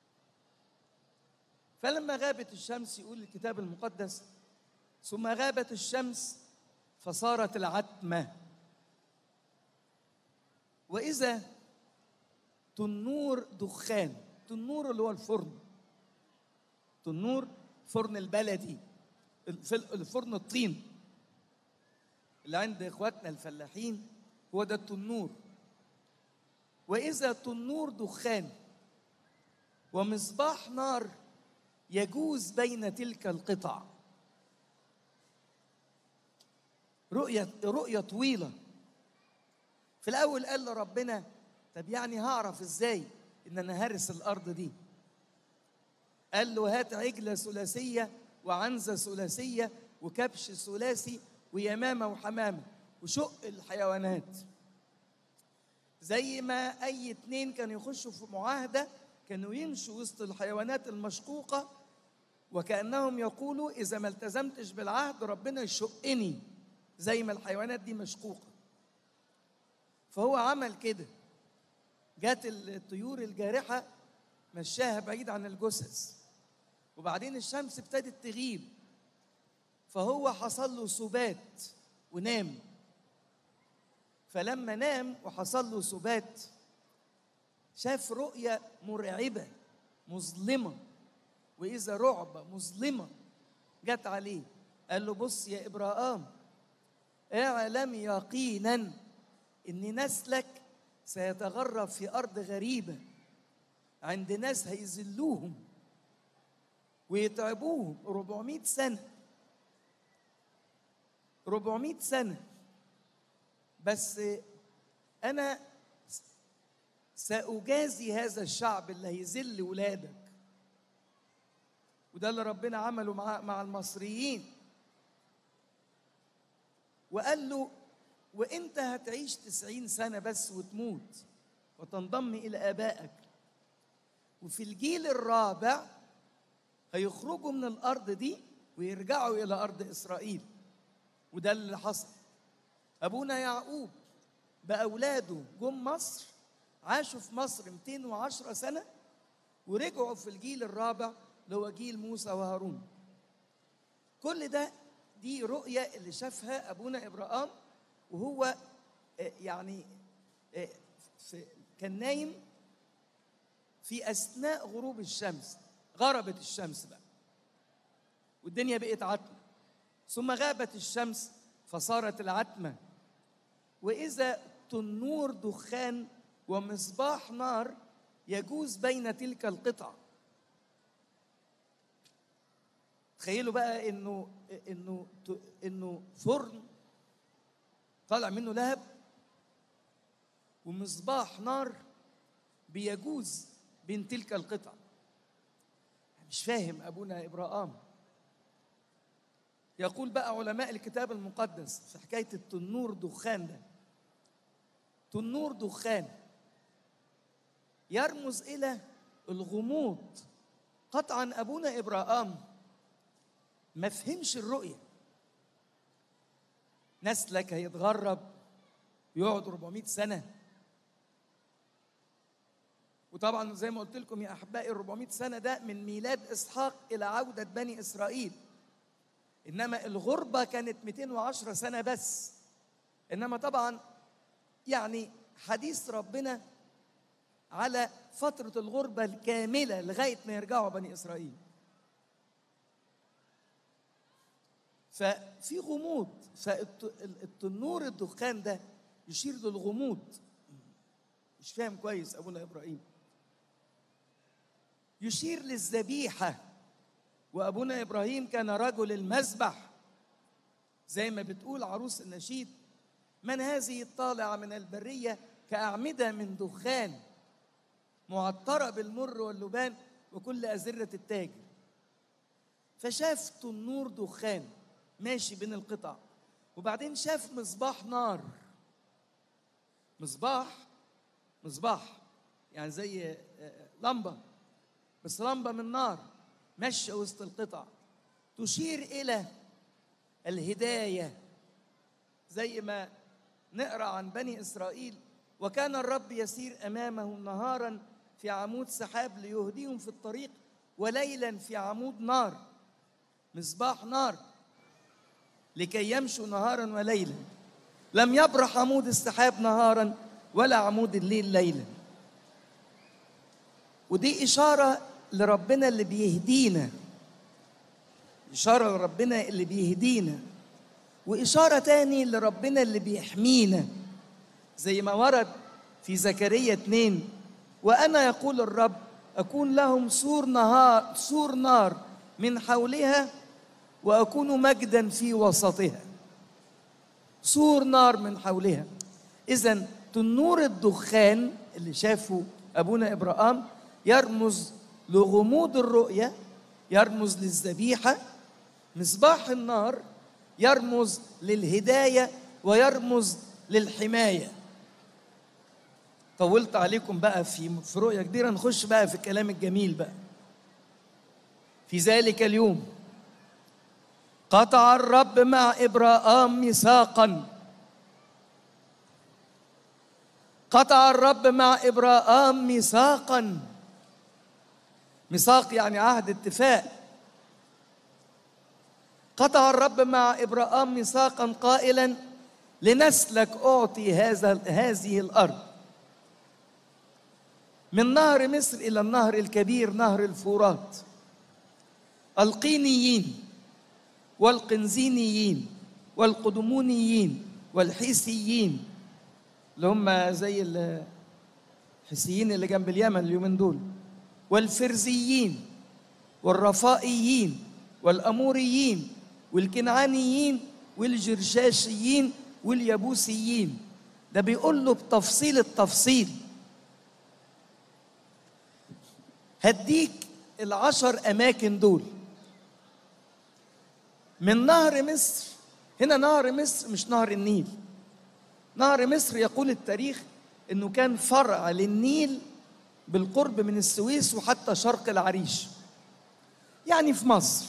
فلما غابت الشمس يقول الكتاب المقدس ثم غابت الشمس فصارت العتمة وإذا تنور دخان تنور اللي هو الفرن تنور فرن البلدي الف- الفرن الطين اللي عند اخواتنا الفلاحين هو ده التنور واذا تنور دخان ومصباح نار يجوز بين تلك القطع رؤية رؤية طويلة في الأول قال لربنا طب يعني هعرف إزاي إن أنا هرس الأرض دي قال له هات عجلة ثلاثية وعنزة ثلاثية وكبش ثلاثي ويمامة وحمامة وشق الحيوانات زي ما أي اتنين كانوا يخشوا في معاهدة كانوا يمشوا وسط الحيوانات المشقوقة وكأنهم يقولوا إذا ما التزمتش بالعهد ربنا يشقني زي ما الحيوانات دي مشقوقة فهو عمل كده جات الطيور الجارحة مشاها بعيد عن الجثث وبعدين الشمس ابتدت تغيب فهو حصل له سبات ونام فلما نام وحصل له سبات شاف رؤية مرعبة مظلمة وإذا رعبة مظلمة جت عليه قال له بص يا إبراهام اعلم يقينا إن نسلك سيتغرب في أرض غريبة عند ناس هيذلوهم ويتعبوهم 400 سنة 400 سنة بس أنا سأجازي هذا الشعب اللي هيذل ولادك وده اللي ربنا عمله مع مع المصريين وقال له وانت هتعيش تسعين سنة بس وتموت وتنضم إلى آبائك وفي الجيل الرابع هيخرجوا من الأرض دي ويرجعوا إلى أرض إسرائيل وده اللي حصل أبونا يعقوب بأولاده جم مصر عاشوا في مصر 210 سنة ورجعوا في الجيل الرابع اللي هو جيل موسى وهارون كل ده دي رؤية اللي شافها أبونا إبراهام وهو آه، يعني آه، في- كان نايم في أثناء غروب الشمس غربت الشمس بقى والدنيا بقت عتمة ثم غابت الشمس فصارت العتمة وإذا تنور دخان ومصباح نار يجوز بين تلك القطع تخيلوا بقى انه انه انه فرن طالع منه لهب ومصباح نار بيجوز بين تلك القطع مش فاهم ابونا ابراهام يقول بقى علماء الكتاب المقدس في حكايه التنور دخان ده تنور دخان يرمز الى الغموض قطعا ابونا ابراهام ما فهمش الرؤيه نسلك هيتغرب يقعد 400 سنه وطبعا زي ما قلت لكم يا احبائي ال 400 سنه ده من ميلاد اسحاق الى عوده بني اسرائيل انما الغربه كانت 210 سنه بس انما طبعا يعني حديث ربنا على فتره الغربه الكامله لغايه ما يرجعوا بني اسرائيل ففي غموض فالتنور الدخان ده يشير للغموض مش فاهم كويس ابونا ابراهيم يشير للذبيحه وابونا ابراهيم كان رجل المذبح زي ما بتقول عروس النشيد من هذه الطالعه من البريه كاعمده من دخان معطره بالمر واللبان وكل ازره التاجر فشاف تنور دخان ماشي بين القطع وبعدين شاف مصباح نار مصباح مصباح يعني زي آه، لمبه بس لمبه من نار ماشيه وسط القطع تشير الى الهدايه زي ما نقرا عن بني اسرائيل وكان الرب يسير امامهم نهارا في عمود سحاب ليهديهم في الطريق وليلا في عمود نار مصباح نار لكي يمشوا نهارا وليلا لم يبرح عمود السحاب نهارا ولا عمود الليل ليلا ودي إشارة لربنا اللي بيهدينا إشارة لربنا اللي بيهدينا وإشارة تاني لربنا اللي بيحمينا زي ما ورد في زكريا اتنين وأنا يقول الرب أكون لهم سور نهار سور نار من حولها وأكون مجدا في وسطها سور نار من حولها إذا تنور الدخان اللي شافه أبونا إبراهام يرمز لغموض الرؤية يرمز للذبيحة مصباح النار يرمز للهداية ويرمز للحماية طولت عليكم بقى في في رؤية كبيرة نخش بقى في الكلام الجميل بقى في ذلك اليوم قطع الرب مع ابراهام ميثاقا قطع الرب مع ابراهام ميثاقا ميثاق يعني عهد اتفاق قطع الرب مع ابراهام ميثاقا قائلا لنسلك اعطي هذا هذه الارض من نهر مصر الى النهر الكبير نهر الفرات القينيين والقنزينيين والقدمونيين والحيسيين اللي هم زي الحيسيين اللي جنب اليمن اليومين دول والفرزيين والرفائيين والأموريين والكنعانيين والجرشاشيين واليبوسيين ده بيقول له بتفصيل التفصيل هديك العشر أماكن دول من نهر مصر هنا نهر مصر مش نهر النيل نهر مصر يقول التاريخ انه كان فرع للنيل بالقرب من السويس وحتى شرق العريش يعني في مصر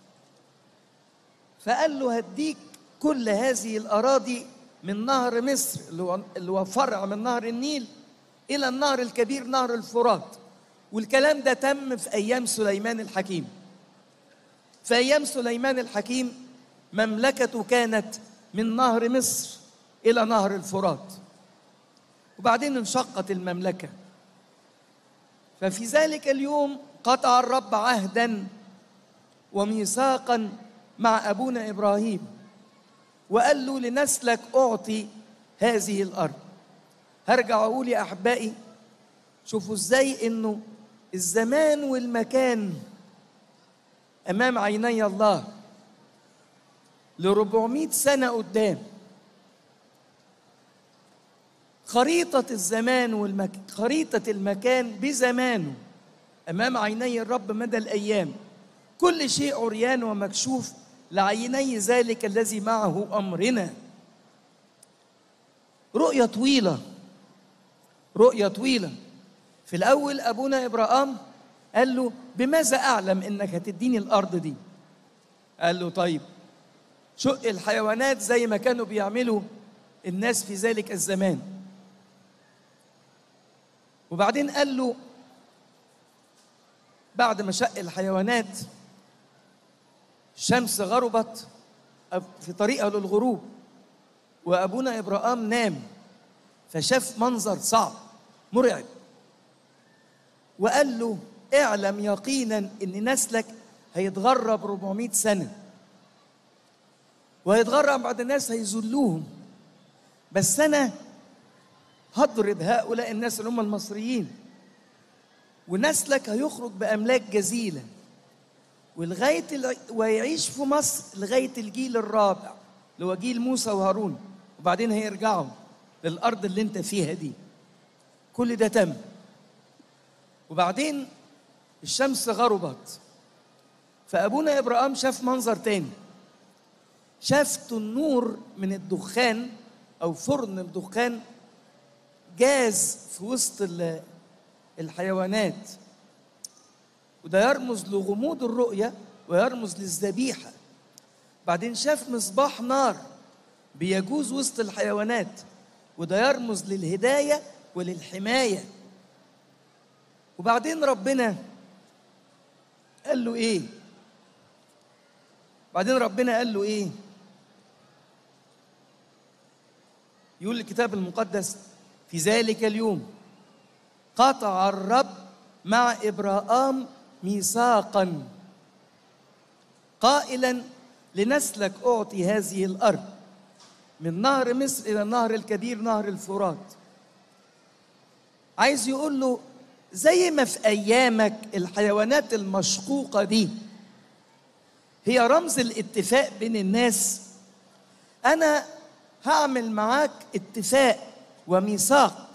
فقال له هديك كل هذه الاراضي من نهر مصر اللي هو اللي هو فرع من نهر النيل الى النهر الكبير نهر الفرات والكلام ده تم في ايام سليمان الحكيم في ايام سليمان الحكيم مملكته كانت من نهر مصر الى نهر الفرات وبعدين انشقت المملكه ففي ذلك اليوم قطع الرب عهدا وميثاقا مع ابونا ابراهيم وقال له لنسلك اعطي هذه الارض هرجع اقول يا احبائي شوفوا ازاي انه الزمان والمكان امام عيني الله ل 400 سنه قدام خريطة الزمان والمك... خريطة المكان بزمانه أمام عيني الرب مدى الأيام كل شيء عريان ومكشوف لعيني ذلك الذي معه أمرنا رؤية طويلة رؤية طويلة في الأول أبونا إبراهام قال له بماذا أعلم إنك هتديني الأرض دي قال له طيب شق الحيوانات زي ما كانوا بيعملوا الناس في ذلك الزمان وبعدين قال له بعد ما شق الحيوانات الشمس غربت في طريقها للغروب وابونا ابراهام نام فشاف منظر صعب مرعب وقال له اعلم يقينا ان نسلك هيتغرب 400 سنه وهيتغرب بعد الناس هيذلوهم بس انا هضرب هؤلاء الناس اللي هم المصريين ونسلك هيخرج باملاك جزيله ولغايه الع- ويعيش في مصر لغايه الجيل الرابع اللي هو جيل موسى وهارون وبعدين هيرجعوا للارض اللي انت فيها دي كل ده تم وبعدين الشمس غربت فابونا ابراهيم شاف منظر تاني شاف تنور من الدخان او فرن الدخان جاز في وسط ال- الحيوانات وده يرمز لغموض الرؤية ويرمز للذبيحة بعدين شاف مصباح نار بيجوز وسط الحيوانات وده يرمز للهداية وللحماية وبعدين ربنا قال له ايه بعدين ربنا قال له ايه يقول الكتاب المقدس في ذلك اليوم قطع الرب مع ابراهام ميثاقا قائلا لنسلك اعطي هذه الارض من نهر مصر الى النهر الكبير نهر الفرات عايز يقول له زي ما في ايامك الحيوانات المشقوقه دي هي رمز الاتفاق بين الناس انا هعمل معاك اتفاق وميثاق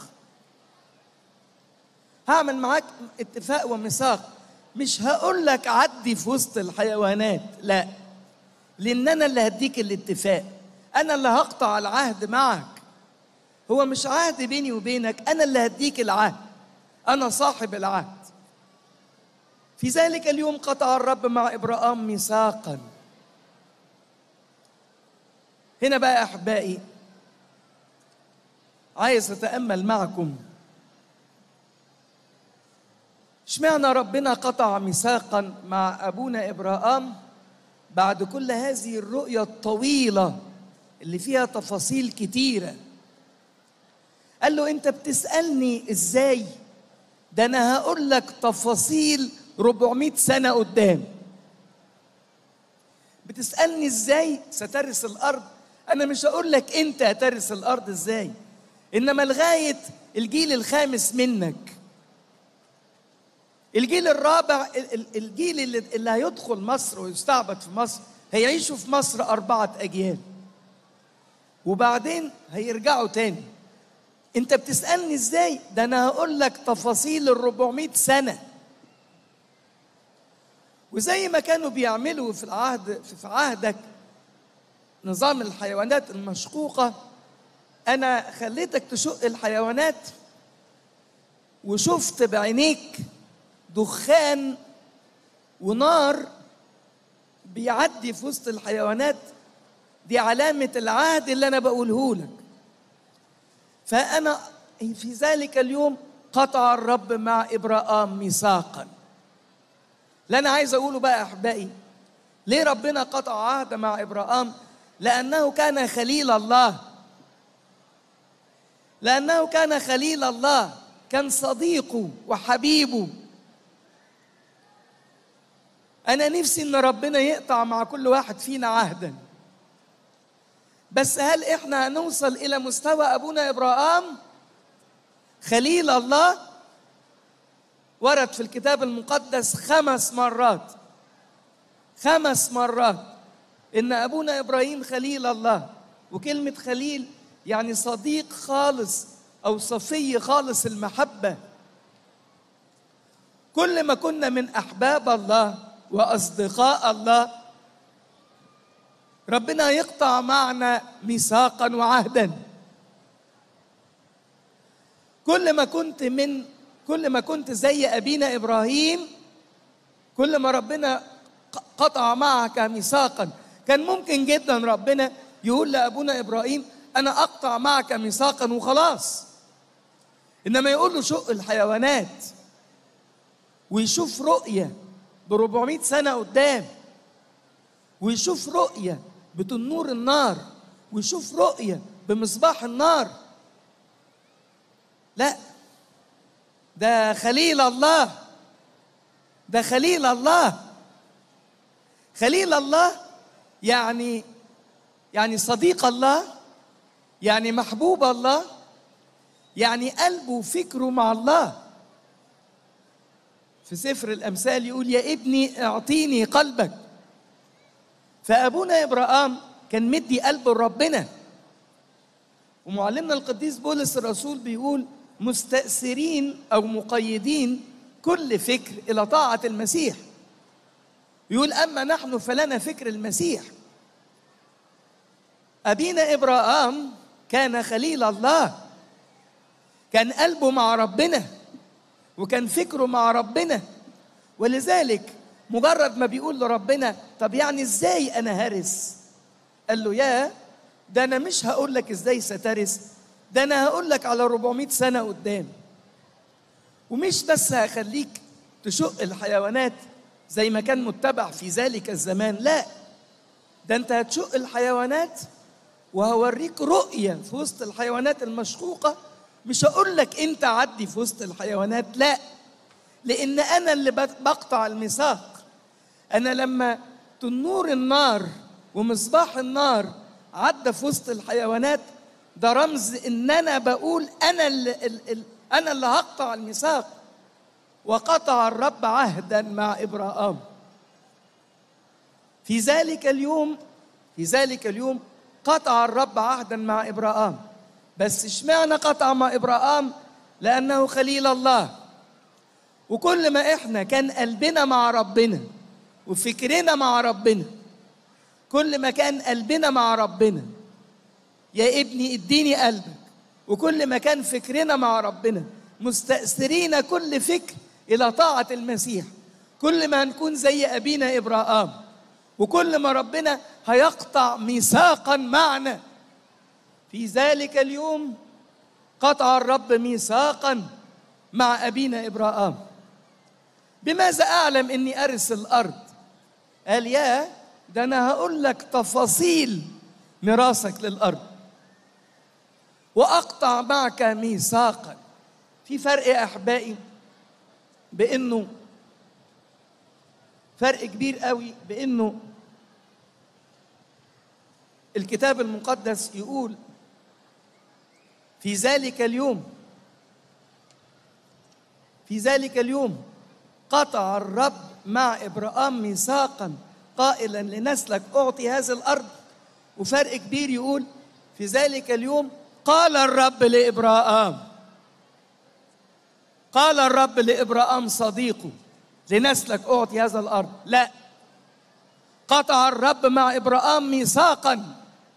هعمل معاك اتفاق وميثاق مش هقول لك عدي في وسط الحيوانات لا لان انا اللي هديك الاتفاق انا اللي هقطع العهد معك هو مش عهد بيني وبينك انا اللي هديك العهد انا صاحب العهد في ذلك اليوم قطع الرب مع ابراهام ميثاقا هنا بقى يا احبائي عايز اتامل معكم اشمعنى ربنا قطع ميثاقا مع ابونا ابراهام بعد كل هذه الرؤيه الطويله اللي فيها تفاصيل كتيره قال له انت بتسالني ازاي ده انا هقول لك تفاصيل 400 سنه قدام بتسالني ازاي سترث الارض انا مش هقول لك انت هترث الارض ازاي انما لغايه الجيل الخامس منك الجيل الرابع ال- ال- الجيل اللي, اللي هيدخل مصر ويستعبد في مصر هيعيشوا في مصر أربعة أجيال وبعدين هيرجعوا تاني انت بتسألني ازاي ده انا هقول لك تفاصيل ال 400 سنة وزي ما كانوا بيعملوا في العهد في عهدك نظام الحيوانات المشقوقة أنا خليتك تشق الحيوانات وشفت بعينيك دخان ونار بيعدي في وسط الحيوانات دي علامة العهد اللي أنا بقوله لك فأنا في ذلك اليوم قطع الرب مع إبراهام ميثاقا اللي أنا عايز أقوله بقى يا أحبائي ليه ربنا قطع عهد مع إبراهام لأنه كان خليل الله لأنه كان خليل الله كان صديقه وحبيبه أنا نفسي إن ربنا يقطع مع كل واحد فينا عهدا بس هل إحنا هنوصل إلى مستوى أبونا إبراهام خليل الله ورد في الكتاب المقدس خمس مرات خمس مرات إن أبونا إبراهيم خليل الله وكلمة خليل يعني صديق خالص أو صفي خالص المحبة كل ما كنا من أحباب الله وأصدقاء الله ربنا يقطع معنا ميثاقا وعهدا كل ما كنت من كل ما كنت زي أبينا إبراهيم كل ما ربنا قطع معك ميثاقا كان ممكن جدا ربنا يقول لأبونا إبراهيم أنا أقطع معك ميثاقا وخلاص إنما يقول له شق الحيوانات ويشوف رؤية ب 400 سنة قدام ويشوف رؤية بتنور النار ويشوف رؤية بمصباح النار لا ده خليل الله ده خليل الله خليل الله يعني يعني صديق الله يعني محبوب الله يعني قلبه وفكره مع الله في سفر الامثال يقول يا ابني اعطيني قلبك فابونا ابراهام كان مدي قلبه لربنا ومعلمنا القديس بولس الرسول بيقول مستأثرين او مقيدين كل فكر الى طاعه المسيح يقول اما نحن فلنا فكر المسيح ابينا ابراهام كان خليل الله كان قلبه مع ربنا وكان فكره مع ربنا ولذلك مجرد ما بيقول لربنا طب يعني ازاي انا هرس قال له يا ده انا مش هقول لك ازاي سترس ده انا هقول لك على 400 سنه قدام ومش بس هخليك تشق الحيوانات زي ما كان متبع في ذلك الزمان لا ده انت هتشق الحيوانات وهوريك رؤية في وسط الحيوانات المشقوقة مش هقول لك انت عدي في وسط الحيوانات لا لان انا اللي بقطع الميثاق انا لما تنور النار ومصباح النار عدى في وسط الحيوانات ده رمز ان انا بقول انا اللي ال- ال- انا اللي هقطع الميثاق وقطع الرب عهدا مع ابراهام في ذلك اليوم في ذلك اليوم قطع الرب عهدا مع ابراهام بس اشمعنى قطع مع ابراهام لانه خليل الله وكل ما احنا كان قلبنا مع ربنا وفكرنا مع ربنا كل ما كان قلبنا مع ربنا يا ابني اديني قلبك وكل ما كان فكرنا مع ربنا مستأثرين كل فكر إلى طاعة المسيح كل ما هنكون زي أبينا إبراهام وكل ما ربنا هيقطع ميثاقا معنا في ذلك اليوم قطع الرب ميثاقا مع أبينا إبراهام بماذا أعلم إني أرث الأرض قال يا ده أنا هقول لك تفاصيل ميراثك للأرض وأقطع معك ميثاقا في فرق يا أحبائي بإنه فرق كبير قوي بإنه الكتاب المقدس يقول في ذلك اليوم في ذلك اليوم قطع الرب مع ابراهام ميثاقا قائلا لنسلك اعطي هذه الارض وفرق كبير يقول في ذلك اليوم قال الرب لابراهام قال الرب لابراهام صديقه لنسلك اعطي هذا الارض لا قطع الرب مع ابراهام ميثاقا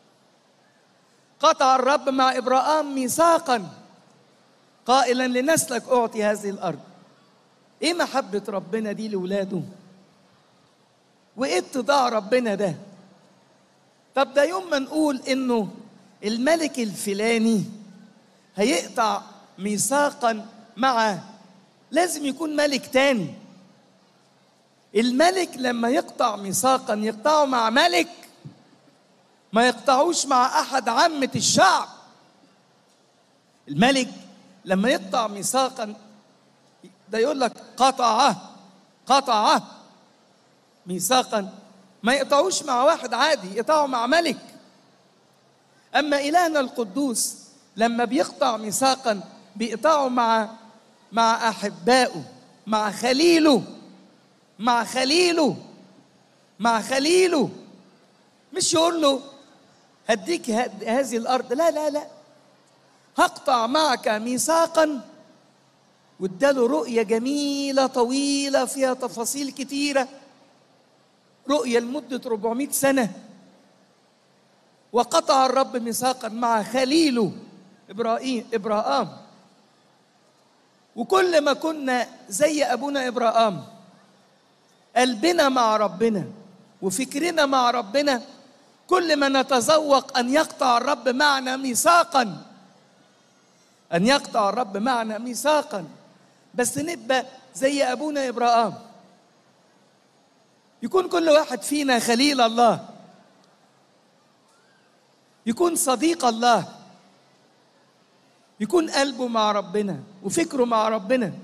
قطع الرب مع ابراهام ميثاقا قائلا لنسلك اعطي هذه الارض ايه محبه ربنا دي لاولاده وايه اتضاع ربنا ده طب ده يوم ما نقول انه الملك الفلاني هيقطع ميثاقا مع لازم يكون ملك تاني الملك لما يقطع ميثاقا يقطعه مع ملك ما يقطعوش مع احد عامه الشعب الملك لما يقطع ميثاقا ده يقول لك قطعه قطعه ميثاقا ما يقطعوش مع واحد عادي يقطعوا مع ملك اما الهنا القدوس لما بيقطع ميثاقا بيقطعه مع مع احبائه مع خليله مع خليله مع خليله مش يقول له هديك هد- هذه الارض لا لا لا هقطع معك ميثاقا واداله رؤيه جميله طويله فيها تفاصيل كتيره رؤيه لمده 400 سنه وقطع الرب ميثاقا مع خليله ابراهيم ابراهام وكل ما كنا زي ابونا ابراهام قلبنا مع ربنا وفكرنا مع ربنا كل ما نتذوق ان يقطع الرب معنا ميثاقا ان يقطع الرب معنا ميثاقا بس نبقى زي ابونا ابراهام يكون كل واحد فينا خليل الله يكون صديق الله يكون قلبه مع ربنا وفكره مع ربنا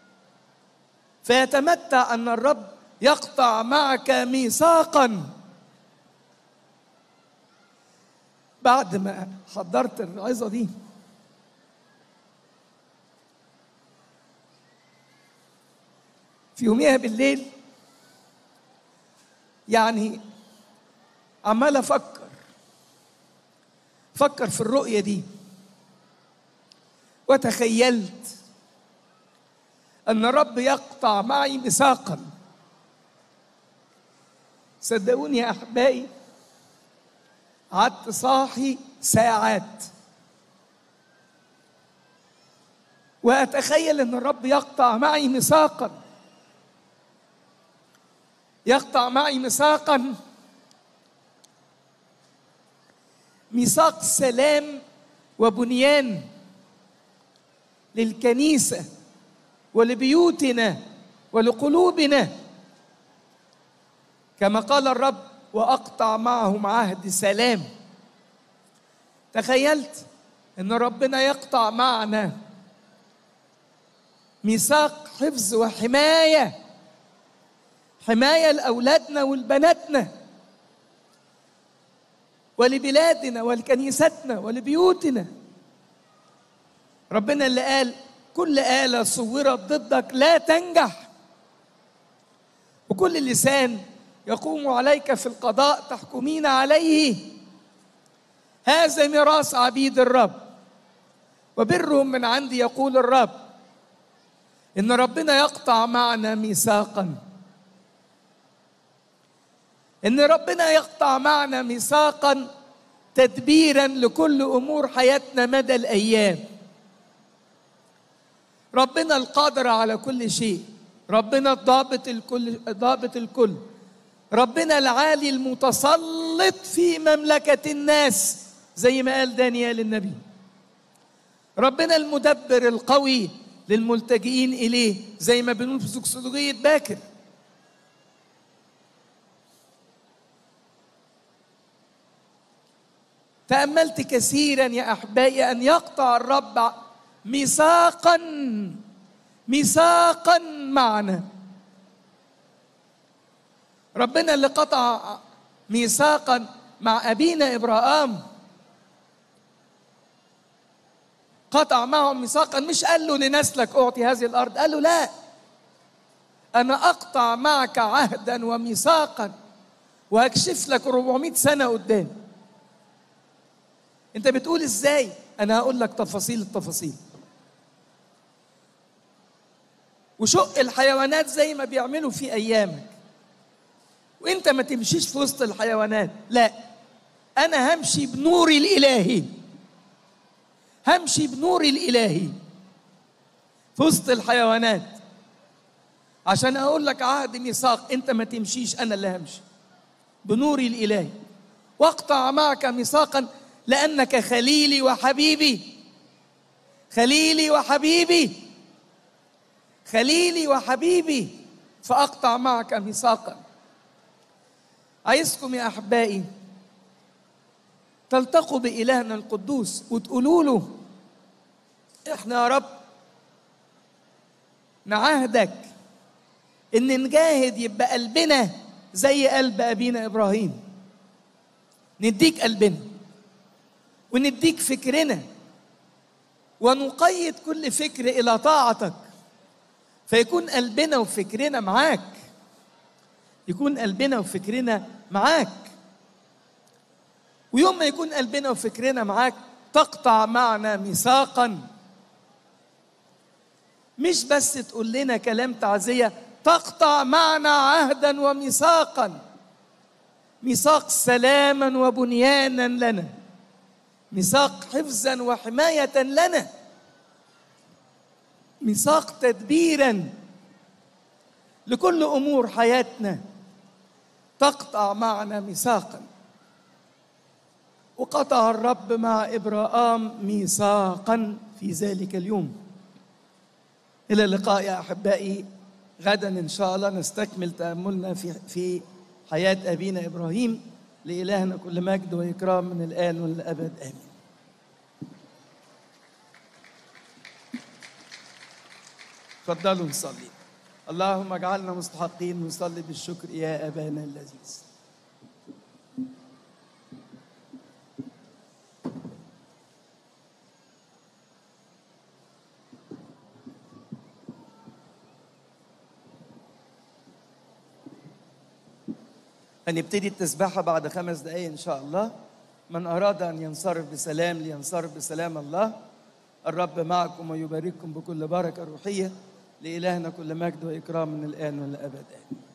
فيتمتع ان الرب يقطع معك ميثاقا بعد ما حضرت العظه دي في يوميها بالليل يعني عمال افكر فكر في الرؤيه دي وتخيلت ان الرب يقطع معي ميثاقا صدقوني يا احبائي قعدت صاحي ساعات واتخيل ان الرب يقطع معي ميثاقا يقطع معي ميثاقا ميثاق سلام وبنيان للكنيسه ولبيوتنا ولقلوبنا كما قال الرب واقطع معهم عهد سلام تخيلت ان ربنا يقطع معنا ميثاق حفظ وحمايه حمايه لاولادنا ولبناتنا ولبلادنا ولكنيستنا ولبيوتنا ربنا اللي قال كل آلة صورت ضدك لا تنجح وكل لسان يقوم عليك في القضاء تحكمين عليه هذا ميراث عبيد الرب وبرهم من عندي يقول الرب ان ربنا يقطع معنا ميثاقا ان ربنا يقطع معنا ميثاقا تدبيرا لكل امور حياتنا مدى الايام ربنا القادر على كل شيء ربنا الضابط الكل ضابط الكل ربنا العالي المتسلط في مملكة الناس زي ما قال دانيال النبي ربنا المدبر القوي للملتجئين إليه زي ما بنقول في زوكسولوجية باكر تأملت كثيرا يا أحبائي أن يقطع الرب ميثاقا ميثاقا معنا ربنا اللي قطع ميثاقا مع ابينا ابراهام قطع معهم ميثاقا مش قال له لنسلك اعطي هذه الارض قال له لا انا اقطع معك عهدا وميثاقا وهكشف لك 400 سنه قدام انت بتقول ازاي انا هقول لك تفاصيل التفاصيل وشق الحيوانات زي ما بيعملوا في ايامك وانت ما تمشيش في وسط الحيوانات لا انا همشي بنور الالهي همشي بنور الالهي في وسط الحيوانات عشان اقول لك عهد ميثاق انت ما تمشيش انا اللي همشي بنور الالهي واقطع معك ميثاقا لانك خليلي وحبيبي خليلي وحبيبي خليلي وحبيبي فاقطع معك ميثاقا عايزكم يا احبائي تلتقوا بالهنا القدوس وتقولوا له احنا يا رب نعهدك ان نجاهد يبقى قلبنا زي قلب ابينا ابراهيم نديك قلبنا ونديك فكرنا ونقيد كل فكر الى طاعتك فيكون قلبنا وفكرنا معاك يكون قلبنا وفكرنا معاك ويوم ما يكون قلبنا وفكرنا معاك تقطع معنا ميثاقا مش بس تقول لنا كلام تعزيه تقطع معنا عهدا وميثاقا ميثاق سلاما وبنيانا لنا ميثاق حفظا وحمايه لنا ميثاق تدبيرا لكل امور حياتنا تقطع معنا ميثاقا وقطع الرب مع ابراهام ميثاقا في ذلك اليوم إلى اللقاء يا أحبائي غدا إن شاء الله نستكمل تأملنا في في حياة أبينا إبراهيم لإلهنا كل مجد وإكرام من الآن والأبد آمين تفضلوا نصلي اللهم اجعلنا مستحقين نصلي بالشكر يا أبانا اللذيذ هنبتدي التسبيحة بعد خمس دقايق إن شاء الله من أراد أن ينصرف بسلام لينصرف بسلام الله الرب معكم ويبارككم بكل بركة روحية لإلهنا كل مجد وإكرام من الآن والأبد آمين